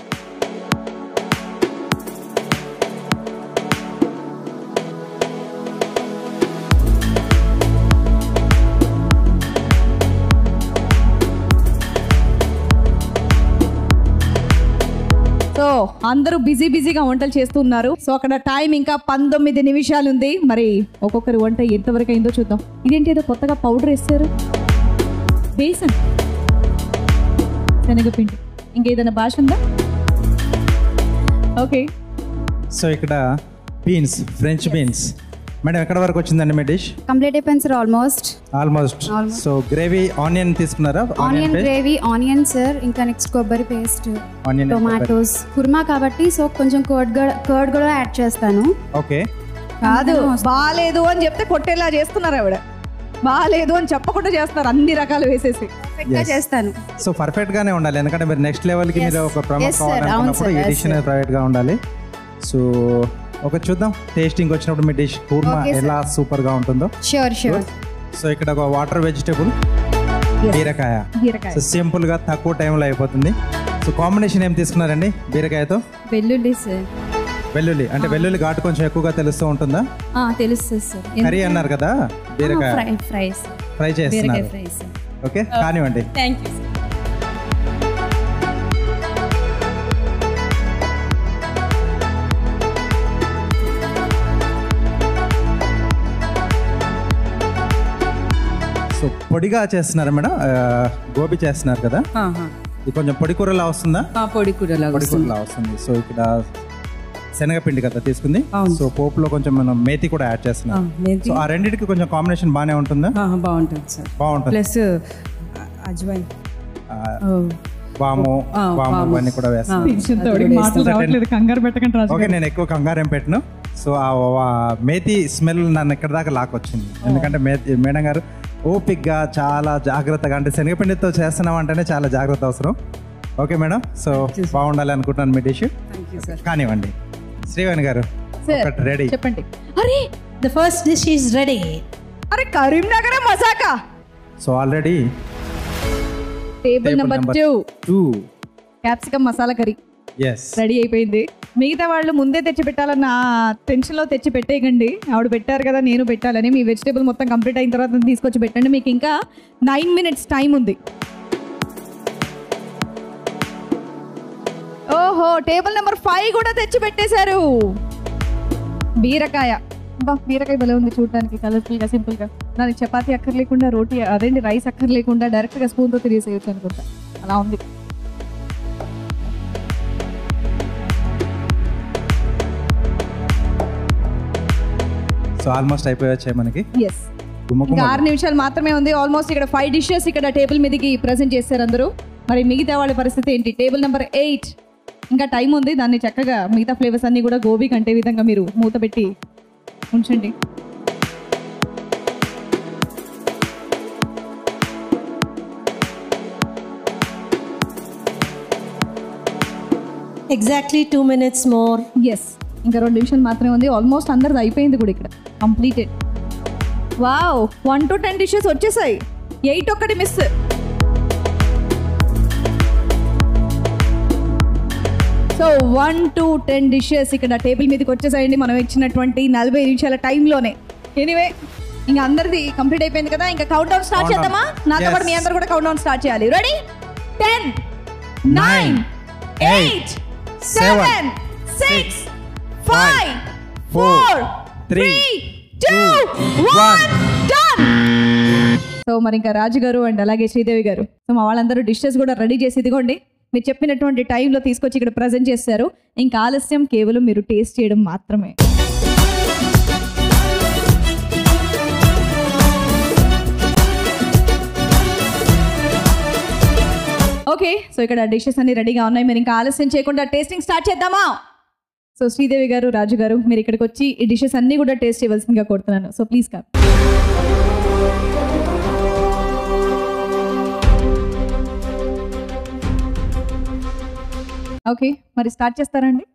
Speaker 1: సో అందరూ బిజీ బిజీగా వంటలు చేస్తున్నారు సో అక్కడ టైం ఇంకా పంతొమ్మిది నిమిషాలు ఉంది మరి ఒక్కొక్కరి వంట ఎంతవరకు అయిందో చూద్దాం ఇదేంటి ఏదో కొత్తగా పౌడర్ వేస్తారు బేసన్ శనగపిండి ఇంకేదైనా భాష ఉందా ఓకే
Speaker 3: సో ఇక్కడ బీన్స్ ఫ్రెంచ్ బీన్స్ మేడం ఎక్కడ వరకు వచ్చిందండి మీ డిష్
Speaker 10: కంప్లీట్ అయిపోయింది sir almost
Speaker 3: almost
Speaker 10: Almost.
Speaker 3: So gravy onion తీసుకున్నారా
Speaker 10: onion
Speaker 3: paste
Speaker 10: gravy onion sir ఇంకా నెక్స్ట్ కొబ్బరి paste
Speaker 3: Onion and
Speaker 10: tomatoes korma కాబట్టి సో కొంచెం కర్డ్ కర్డ్ కూడా యాడ్ చేస్తాను
Speaker 3: ఓకే
Speaker 1: కాదు బాగాలేదు అని చెప్తే కొట్టేలా చేస్తున్నారు ఆవిడ బాగాలేదు అని చెప్పకుండా చేస్తున్నారు అన్ని రకాలు వేసేసి
Speaker 3: Yes.
Speaker 10: చేస్తాను
Speaker 3: సో పర్ఫెక్ట్ గానే ఉండాలి ఎందుకంటే మీరు నెక్స్ట్ లెవెల్ కి మీరు ఒక ప్రమోట్
Speaker 10: Yes, sir. అవును,
Speaker 3: కావాలనుకున్నప్పుడు
Speaker 10: sir.
Speaker 3: ఈ
Speaker 10: Yes,
Speaker 3: డిష్ అనేది ప్రైవేట్ గా ఉండాలి సో ఒక చూద్దాం టేస్టింగ్ వచ్చినప్పుడు మీ డిష్ కూర్మా
Speaker 10: Okay, sir.
Speaker 3: ఎలా సూపర్ గా ఉంటుందో
Speaker 10: షూర్ షూర్
Speaker 3: సో ఇక్కడ ఒక వాటర్ వెజిటేబుల్ బీరకాయ
Speaker 1: బీరకాయ
Speaker 3: సో సింపుల్ గా తక్కువ టైంలో అయిపోతుంది సో కాంబినేషన్ ఏం తీసుకున్నారండి బీరకాయతో
Speaker 13: వెల్లుల్లి సార్
Speaker 3: వెల్లుల్లి అంటే వెల్లుల్లి ఘాటు కొంచెం ఎక్కువగా తెలుస్తూ ఉంటుందా
Speaker 13: తెలుస్తుంది సార్
Speaker 3: కర్రీ అన్నారు కదా బీరకాయ
Speaker 13: ఫ్రై ఫ్రై సార్
Speaker 3: ఫ్రై
Speaker 13: బీరకాయ
Speaker 3: చేస్తున్నారు
Speaker 13: ఫ్రై సార్
Speaker 3: ఓకే కానివ్వండి
Speaker 13: థ్యాంక్ యూ సార్
Speaker 3: సో పొడిగా చేస్తున్నారు మేడం ఆ, గోబీ చేస్తున్నారు కదా ఇది కొంచెం పొడి కూరలా వస్తుందా
Speaker 9: పొడి కూరలా
Speaker 3: పొడి కూరలా వస్తుంది సో ఇక్కడ శనగపిండి కదా తీసుకుంది సో పోపులో కొంచెం మనం మేతి కూడా యాడ్ చేస్తున్నాం
Speaker 9: ఆ, మేతి.
Speaker 3: సో ఆ రెండింటికి కొంచెం కాంబినేషన్ బాగానే ఉంటుందా
Speaker 9: బాగుంటుంది సార్
Speaker 3: బాగుంటుంది
Speaker 9: ప్లస్ అజ్వైన్
Speaker 3: ఆ, వాము
Speaker 9: ఆ,
Speaker 3: వాము
Speaker 9: వాము.
Speaker 3: ఇవన్నీ కూడా వేస్తాం
Speaker 9: ఆ,
Speaker 1: టెన్షన్తో ఆవిడకి మాటలు రావట్లేదు కంగారు పెట్టకండి రాజు
Speaker 3: ఓకే
Speaker 1: గారు.
Speaker 3: నేను ఎక్కువ కంగారు ఏం పెట్టను సో ఆ ఆ మేతి స్మెల్ నన్ను ఇక్కడ దాకా లాక్కొచ్చింది ఎందుకంటే మేతి మేడం గారు ఓపిక్గా చాలా జాగ్రత్తగా అంటే శనగపిండితో చేస్తున్నాం అంటేనే చాలా జాగ్రత్త అవసరం ఓకే మేడం సో బాగుండాలి అనుకుంటున్నాను మీ డిష్ కానివ్వండి శ్రీవాణి గారు
Speaker 1: Sir,
Speaker 3: ఒకటి రెడీ
Speaker 1: చెప్పండి అరే
Speaker 2: the first dish is ready
Speaker 1: అరే కరీంనగర్ మసాకా
Speaker 3: so already
Speaker 1: table number two
Speaker 3: two
Speaker 1: capsicum masala curry
Speaker 3: is
Speaker 1: ready అయిపోయింది మిగతా వాళ్ళు ముందే తెచ్చి పెట్టాలన్న టెన్షన్లో తెచ్చి పెట్టేయకండి ఆవిడ పెట్టారు కదా నేను పెట్టాలని మీ వెజిటేబుల్ మొత్తం కంప్లీట్ అయిన తర్వాత తీసుకొచ్చి పెట్టండి మీకు ఇంకా నైన్ మినిట్స్ టైం ఉంది ఓహో టేబుల్ నెంబర్ ఫైవ్ కూడా తెచ్చి పెట్టేశారు బీరకాయ బా బీరకాయ భలే ఉంది చూడడానికి కలర్ఫుల్గా సింపుల్గా దానికి చపాతీ అక్కర్లేకుండా రోటీ అదేంటి రైస్ అక్కర్లేకుండా డైరెక్ట్గా స్పూన్తో తిరిగేసేయచ్చు అనుకుంటా అలా ఉంది
Speaker 3: సో ఆల్మోస్ట్ అయిపోయొచ్చాయి మనకి
Speaker 1: ఎస్
Speaker 3: గుమ్మ
Speaker 1: ఇంకా
Speaker 3: గుమ్మ
Speaker 1: ఆరు నిమిషాలు మాత్రమే ఉంది ఆల్మోస్ట్ ఇక్కడ ఫైవ్ డిషెస్ ఇక్కడ టేబుల్ మీదకి ప్రజెంట్ చేశారు అందరూ మరి మిగతా వాళ్ళ పరిస్థితి ఏంటి టేబుల్ నెంబర్ ఎయిట్ ఇంకా టైం ఉంది దాన్ని చక్కగా మిగతా ఫ్లేవర్స్ అన్ని కూడా గోబీ కంటే విధంగా మీరు మూత పెట్టి ఉంచండి
Speaker 2: exactly two minutes more
Speaker 1: yes ఇంకా రెండు నిమిషాలు మాత్రమే ఉంది ఆల్మోస్ట్ అందరిది అయిపోయింది కూడా ఇక్కడ completed wow one to ten dishes వచ్చేసాయి ఎయిట్ ఒక్కటి miss so one to ten dishes ఇక్కడ టేబుల్ మీదకి వచ్చేసాయండి మనం ఇచ్చినటువంటి నలభై నిమిషాల టైంలోనే ఎనీవే ఇంకా అందరిది కంప్లీట్ అయిపోయింది కదా ఇంకా కౌంట్ డౌన్ స్టార్ట్
Speaker 3: Countdown.
Speaker 1: చేద్దామా నాతో పాటు
Speaker 3: Yes.
Speaker 1: మీ అందరు కూడా కౌంట్ డౌన్ స్టార్ట్ చేయాలి ready ten nine eight seven six five four three two one done so మరి ఇంకా రాజు గారు అండ్ అలాగే శ్రీదేవి గారు సో మా వాళ్ళందరూ డిషెస్ కూడా రెడీ చేసి ఇదిగోండి మీరు చెప్పినటువంటి టైంలో తీసుకొచ్చి ఇక్కడ ప్రజెంట్ చేస్తారు ఇంకా ఆలస్యం కేవలం మీరు టేస్ట్ చేయడం మాత్రమే ఓకే సో ఇక్కడ డిషెస్ అన్ని రెడీగా ఉన్నాయి మీరు ఇంకా ఆలస్యం చేయకుండా టేస్టింగ్ స్టార్ట్ చేద్దామా సో శ్రీదేవి గారు రాజు గారు మీరు ఇక్కడికి వచ్చి ఈ డిషెస్ అన్ని కూడా టేస్ట్ చేయవలసిందిగా కోరుతున్నాను సో ప్లీజ్ కా ఓకే మరి స్టార్ట్ చేస్తారండి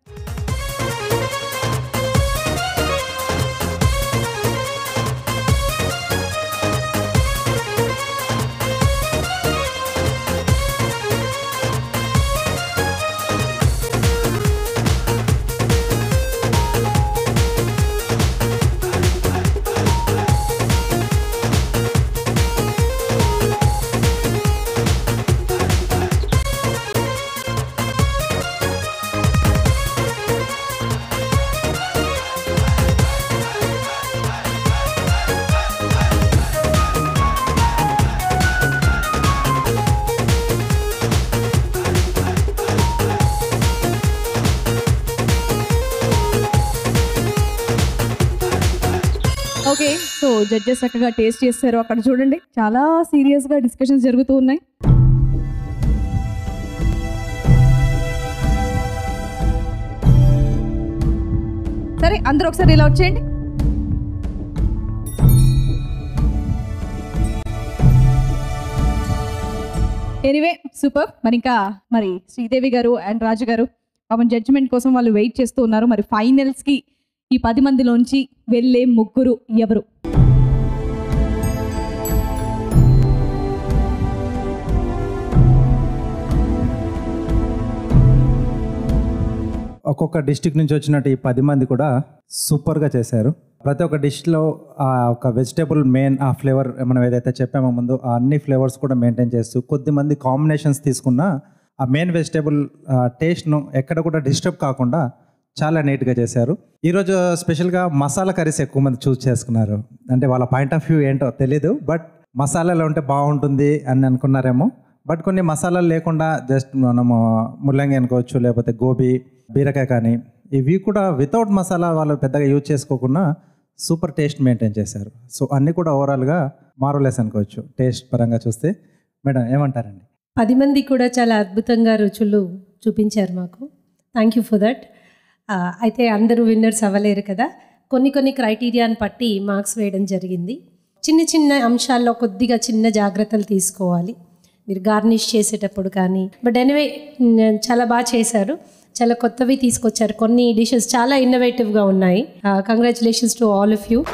Speaker 1: ఓకే సో జడ్జెస్ చక్కగా టేస్ట్ చేస్తారు అక్కడ చూడండి చాలా సీరియస్గా డిస్కషన్స్ జరుగుతూ ఉన్నాయి సరే అందరూ ఒకసారి ఇలా వచ్చేయండి ఎనీవే సూపర్ మరి ఇంకా మరి శ్రీదేవి గారు అండ్ రాజు గారు పాపం జడ్జిమెంట్ కోసం వాళ్ళు వెయిట్ చేస్తూ ఉన్నారు మరి ఫైనల్స్కి ఈ పది మందిలోంచి వెళ్ళే ముగ్గురు ఎవరు
Speaker 3: ఒక్కొక్క డిస్టిక్ నుంచి వచ్చినట్టు ఈ పది మంది కూడా సూపర్గా చేశారు ప్రతి ఒక్క డిష్లో ఆ ఒక వెజిటేబుల్ మెయిన్ ఆ ఫ్లేవర్ మనం ఏదైతే చెప్పామో ముందు ఆ అన్ని ఫ్లేవర్స్ కూడా మెయింటైన్ చేస్తూ కొద్దిమంది కాంబినేషన్స్ తీసుకున్న ఆ మెయిన్ వెజిటేబుల్ టేస్ట్ను ఎక్కడ కూడా డిస్టర్బ్ కాకుండా చాలా నీట్గా చేశారు ఈరోజు స్పెషల్గా మసాలా కర్రీస్ ఎక్కువ మంది చూస్ చేసుకున్నారు అంటే వాళ్ళ పాయింట్ ఆఫ్ వ్యూ ఏంటో తెలీదు బట్ మసాలాలో ఉంటే బాగుంటుంది అని అనుకున్నారేమో బట్ కొన్ని మసాలాలు లేకుండా జస్ట్ మనము ముల్లంగి అనుకోవచ్చు లేకపోతే గోబీ బీరకాయ కానీ ఇవి కూడా వితౌట్ మసాలా వాళ్ళు పెద్దగా యూజ్ చేసుకోకుండా సూపర్ టేస్ట్ మెయింటైన్ చేశారు సో అన్నీ కూడా ఓవరాల్గా మారోలెస్ అనుకోవచ్చు టేస్ట్ పరంగా చూస్తే మేడం ఏమంటారండి
Speaker 2: పది మంది కూడా చాలా అద్భుతంగా రుచులు చూపించారు మాకు థ్యాంక్ యూ ఫర్ దట్ అయితే అందరూ విన్నర్స్ అవ్వలేరు కదా కొన్ని కొన్ని క్రైటీరియాని బట్టి మార్క్స్ వేయడం జరిగింది చిన్న చిన్న అంశాల్లో కొద్దిగా చిన్న జాగ్రత్తలు తీసుకోవాలి మీరు గార్నిష్ చేసేటప్పుడు కానీ బట్ ఎనివే చాలా బాగా చేశారు చాలా కొత్తవి తీసుకొచ్చారు కొన్ని డిషెస్ చాలా ఇన్నోవేటివ్గా ఉన్నాయి congratulations to all of you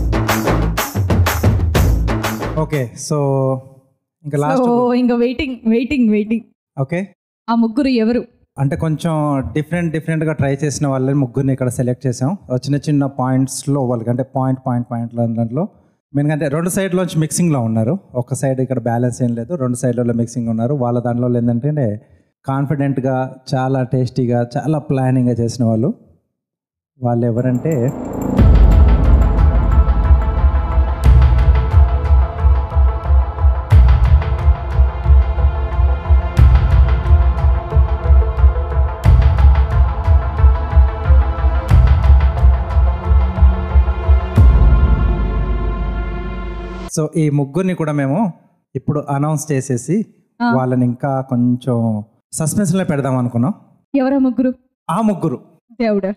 Speaker 3: okay so ఇంకా
Speaker 1: సో
Speaker 3: లాస్ట్
Speaker 1: ఇంకా వెయిటింగ్ వెయిటింగ్ వెయిటింగ్
Speaker 3: ఓకే
Speaker 1: ఆ ముగ్గురు ఎవరు
Speaker 3: అంటే కొంచెం డిఫరెంట్ డిఫరెంట్గా ట్రై చేసిన వాళ్ళని ముగ్గురిని ఇక్కడ సెలెక్ట్ చేసాం ఓ చిన్న చిన్న పాయింట్స్లో వాళ్ళకి అంటే పాయింట్ పాయింట్ పాయింట్ల దాంట్లో మెయిన్గా అంటే రెండు సైడ్లోంచి మిక్సింగ్లో ఉన్నారు ఒక సైడ్ ఇక్కడ బ్యాలెన్స్ ఏం లేదు రెండు సైడ్లలో మిక్సింగ్ ఉన్నారు వాళ్ళ దాంట్లో ఏంటంటే కాన్ఫిడెంట్గా చాలా టేస్టీగా చాలా ప్లానింగ్గా చేసిన వాళ్ళు వాళ్ళు ఎవరంటే సో ఈ ముగ్గురిని కూడా మేము ఇప్పుడు అనౌన్స్ చేసేసి
Speaker 1: ఆ.
Speaker 3: వాళ్ళని ఇంకా కొంచెం సస్పెన్స్లో పెడదాం అనుకున్నాం
Speaker 1: ఎవరా ముగ్గురు
Speaker 3: ఆ ముగ్గురు
Speaker 1: దేవుడా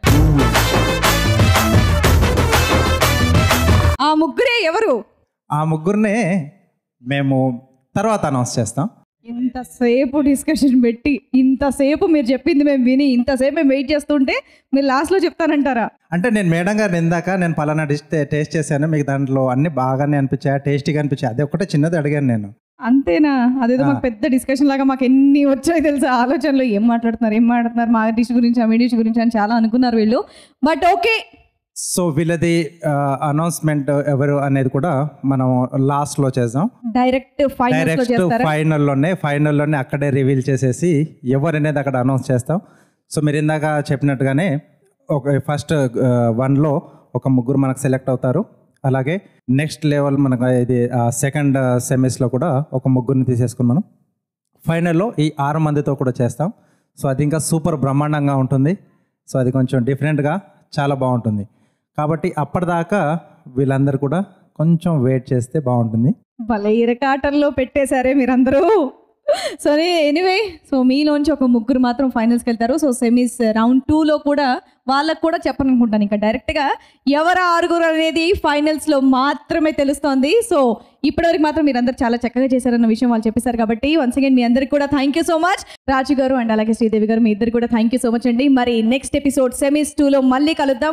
Speaker 1: ఆ ముగ్గురే ఎవరు
Speaker 3: ఆ ముగ్గురినే మేము తర్వాత అనౌన్స్ చేస్తాం
Speaker 1: ఇంతసేపు డిస్కషన్ పెట్టి ఇంతసేపు మీరు చెప్పింది మేము విని ఇంతసేపు మేము వెయిట్ చేస్తుంటే మీరు లాస్ట్లో చెప్తానంటారా
Speaker 3: అంటే నేను మేడం గారిని ఇందాక నేను పలానా డిష్ టే- టేస్ట్ చేశాను మీకు దాంట్లో అన్ని బాగానే అనిపించాయి టేస్టీగా అనిపించాయి అదే ఒకటే చిన్నది అడిగాను నేను
Speaker 1: అంతేనా అదేదో
Speaker 3: ఆ.
Speaker 1: మాకు పెద్ద డిస్కషన్ లాగా మాకు ఎన్ని వచ్చాయి తెలుసా ఆలోచనలు ఏం మాట్లాడుతున్నారు ఏం మాట్లాడుతున్నారు మా డిష్ గురించి ఆ మీ డిష్ గురించి అని చాలా అనుకున్నారు వీళ్ళు బట్ ఓకే
Speaker 3: సో వీళ్ళది అనౌన్స్మెంట్ ఎవరు అనేది కూడా మనం లాస్ట్లో చేద్దాం
Speaker 1: డైరెక్ట్ ఫైనల్స్ లో
Speaker 3: డైరెక్ట్
Speaker 1: చేస్తారా
Speaker 3: ఫైనల్లోనే ఫైనల్లోనే అక్కడే రివీల్ చేసేసి ఎవరు అనేది అక్కడ అనౌన్స్ చేస్తాం సో మీరు ఇందాక చెప్పినట్టుగానే ఒక ఫస్ట్ వన్లో ఒక ముగ్గురు మనకు సెలెక్ట్ అవుతారు అలాగే నెక్స్ట్ లెవెల్ మనకు ఇది సెకండ్ సెమిస్లో కూడా ఒక ముగ్గురిని తీసేసుకుని మనం ఫైనల్లో ఈ ఆరు మందితో కూడా చేస్తాం సో అది ఇంకా సూపర్ బ్రహ్మాండంగా ఉంటుంది సో అది కొంచెం డిఫరెంట్గా చాలా బాగుంటుంది కాబట్టి అప్పటిదాకా వీళ్ళందరూ కూడా కొంచెం వెయిట్ చేస్తే బాగుంటుంది
Speaker 1: భలే ఇరకాటంలో పెట్టేశారే మీరందరూ సో ఎనీవే సో మీలోంచి ఒక ముగ్గురు మాత్రం ఫైనల్స్కి వెళ్తారు సో సెమీస్ రౌండ్ టూలో కూడా వాళ్ళకు కూడా చెప్పనుకుంటాను ఇంకా డైరెక్ట్గా ఎవరు ఆరుగురు అనేది ఫైనల్స్లో మాత్రమే తెలుస్తోంది సో ఇప్పటివరకు మాత్రం మీరందరూ చాలా చక్కగా చేశారన్న విషయం వాళ్ళు చెప్పేశారు కాబట్టి వన్స్ అగైన్ మీ అందరికి కూడా thank you so much Raju garu and అలాగే శ్రీదేవి గారు మీ ఇద్దరు కూడా థ్యాంక్ యూ సో మచ్ అండి మరి నెక్స్ట్ ఎపిసోడ్ సెమీస్ టూలో మళ్ళీ కలుద్దాం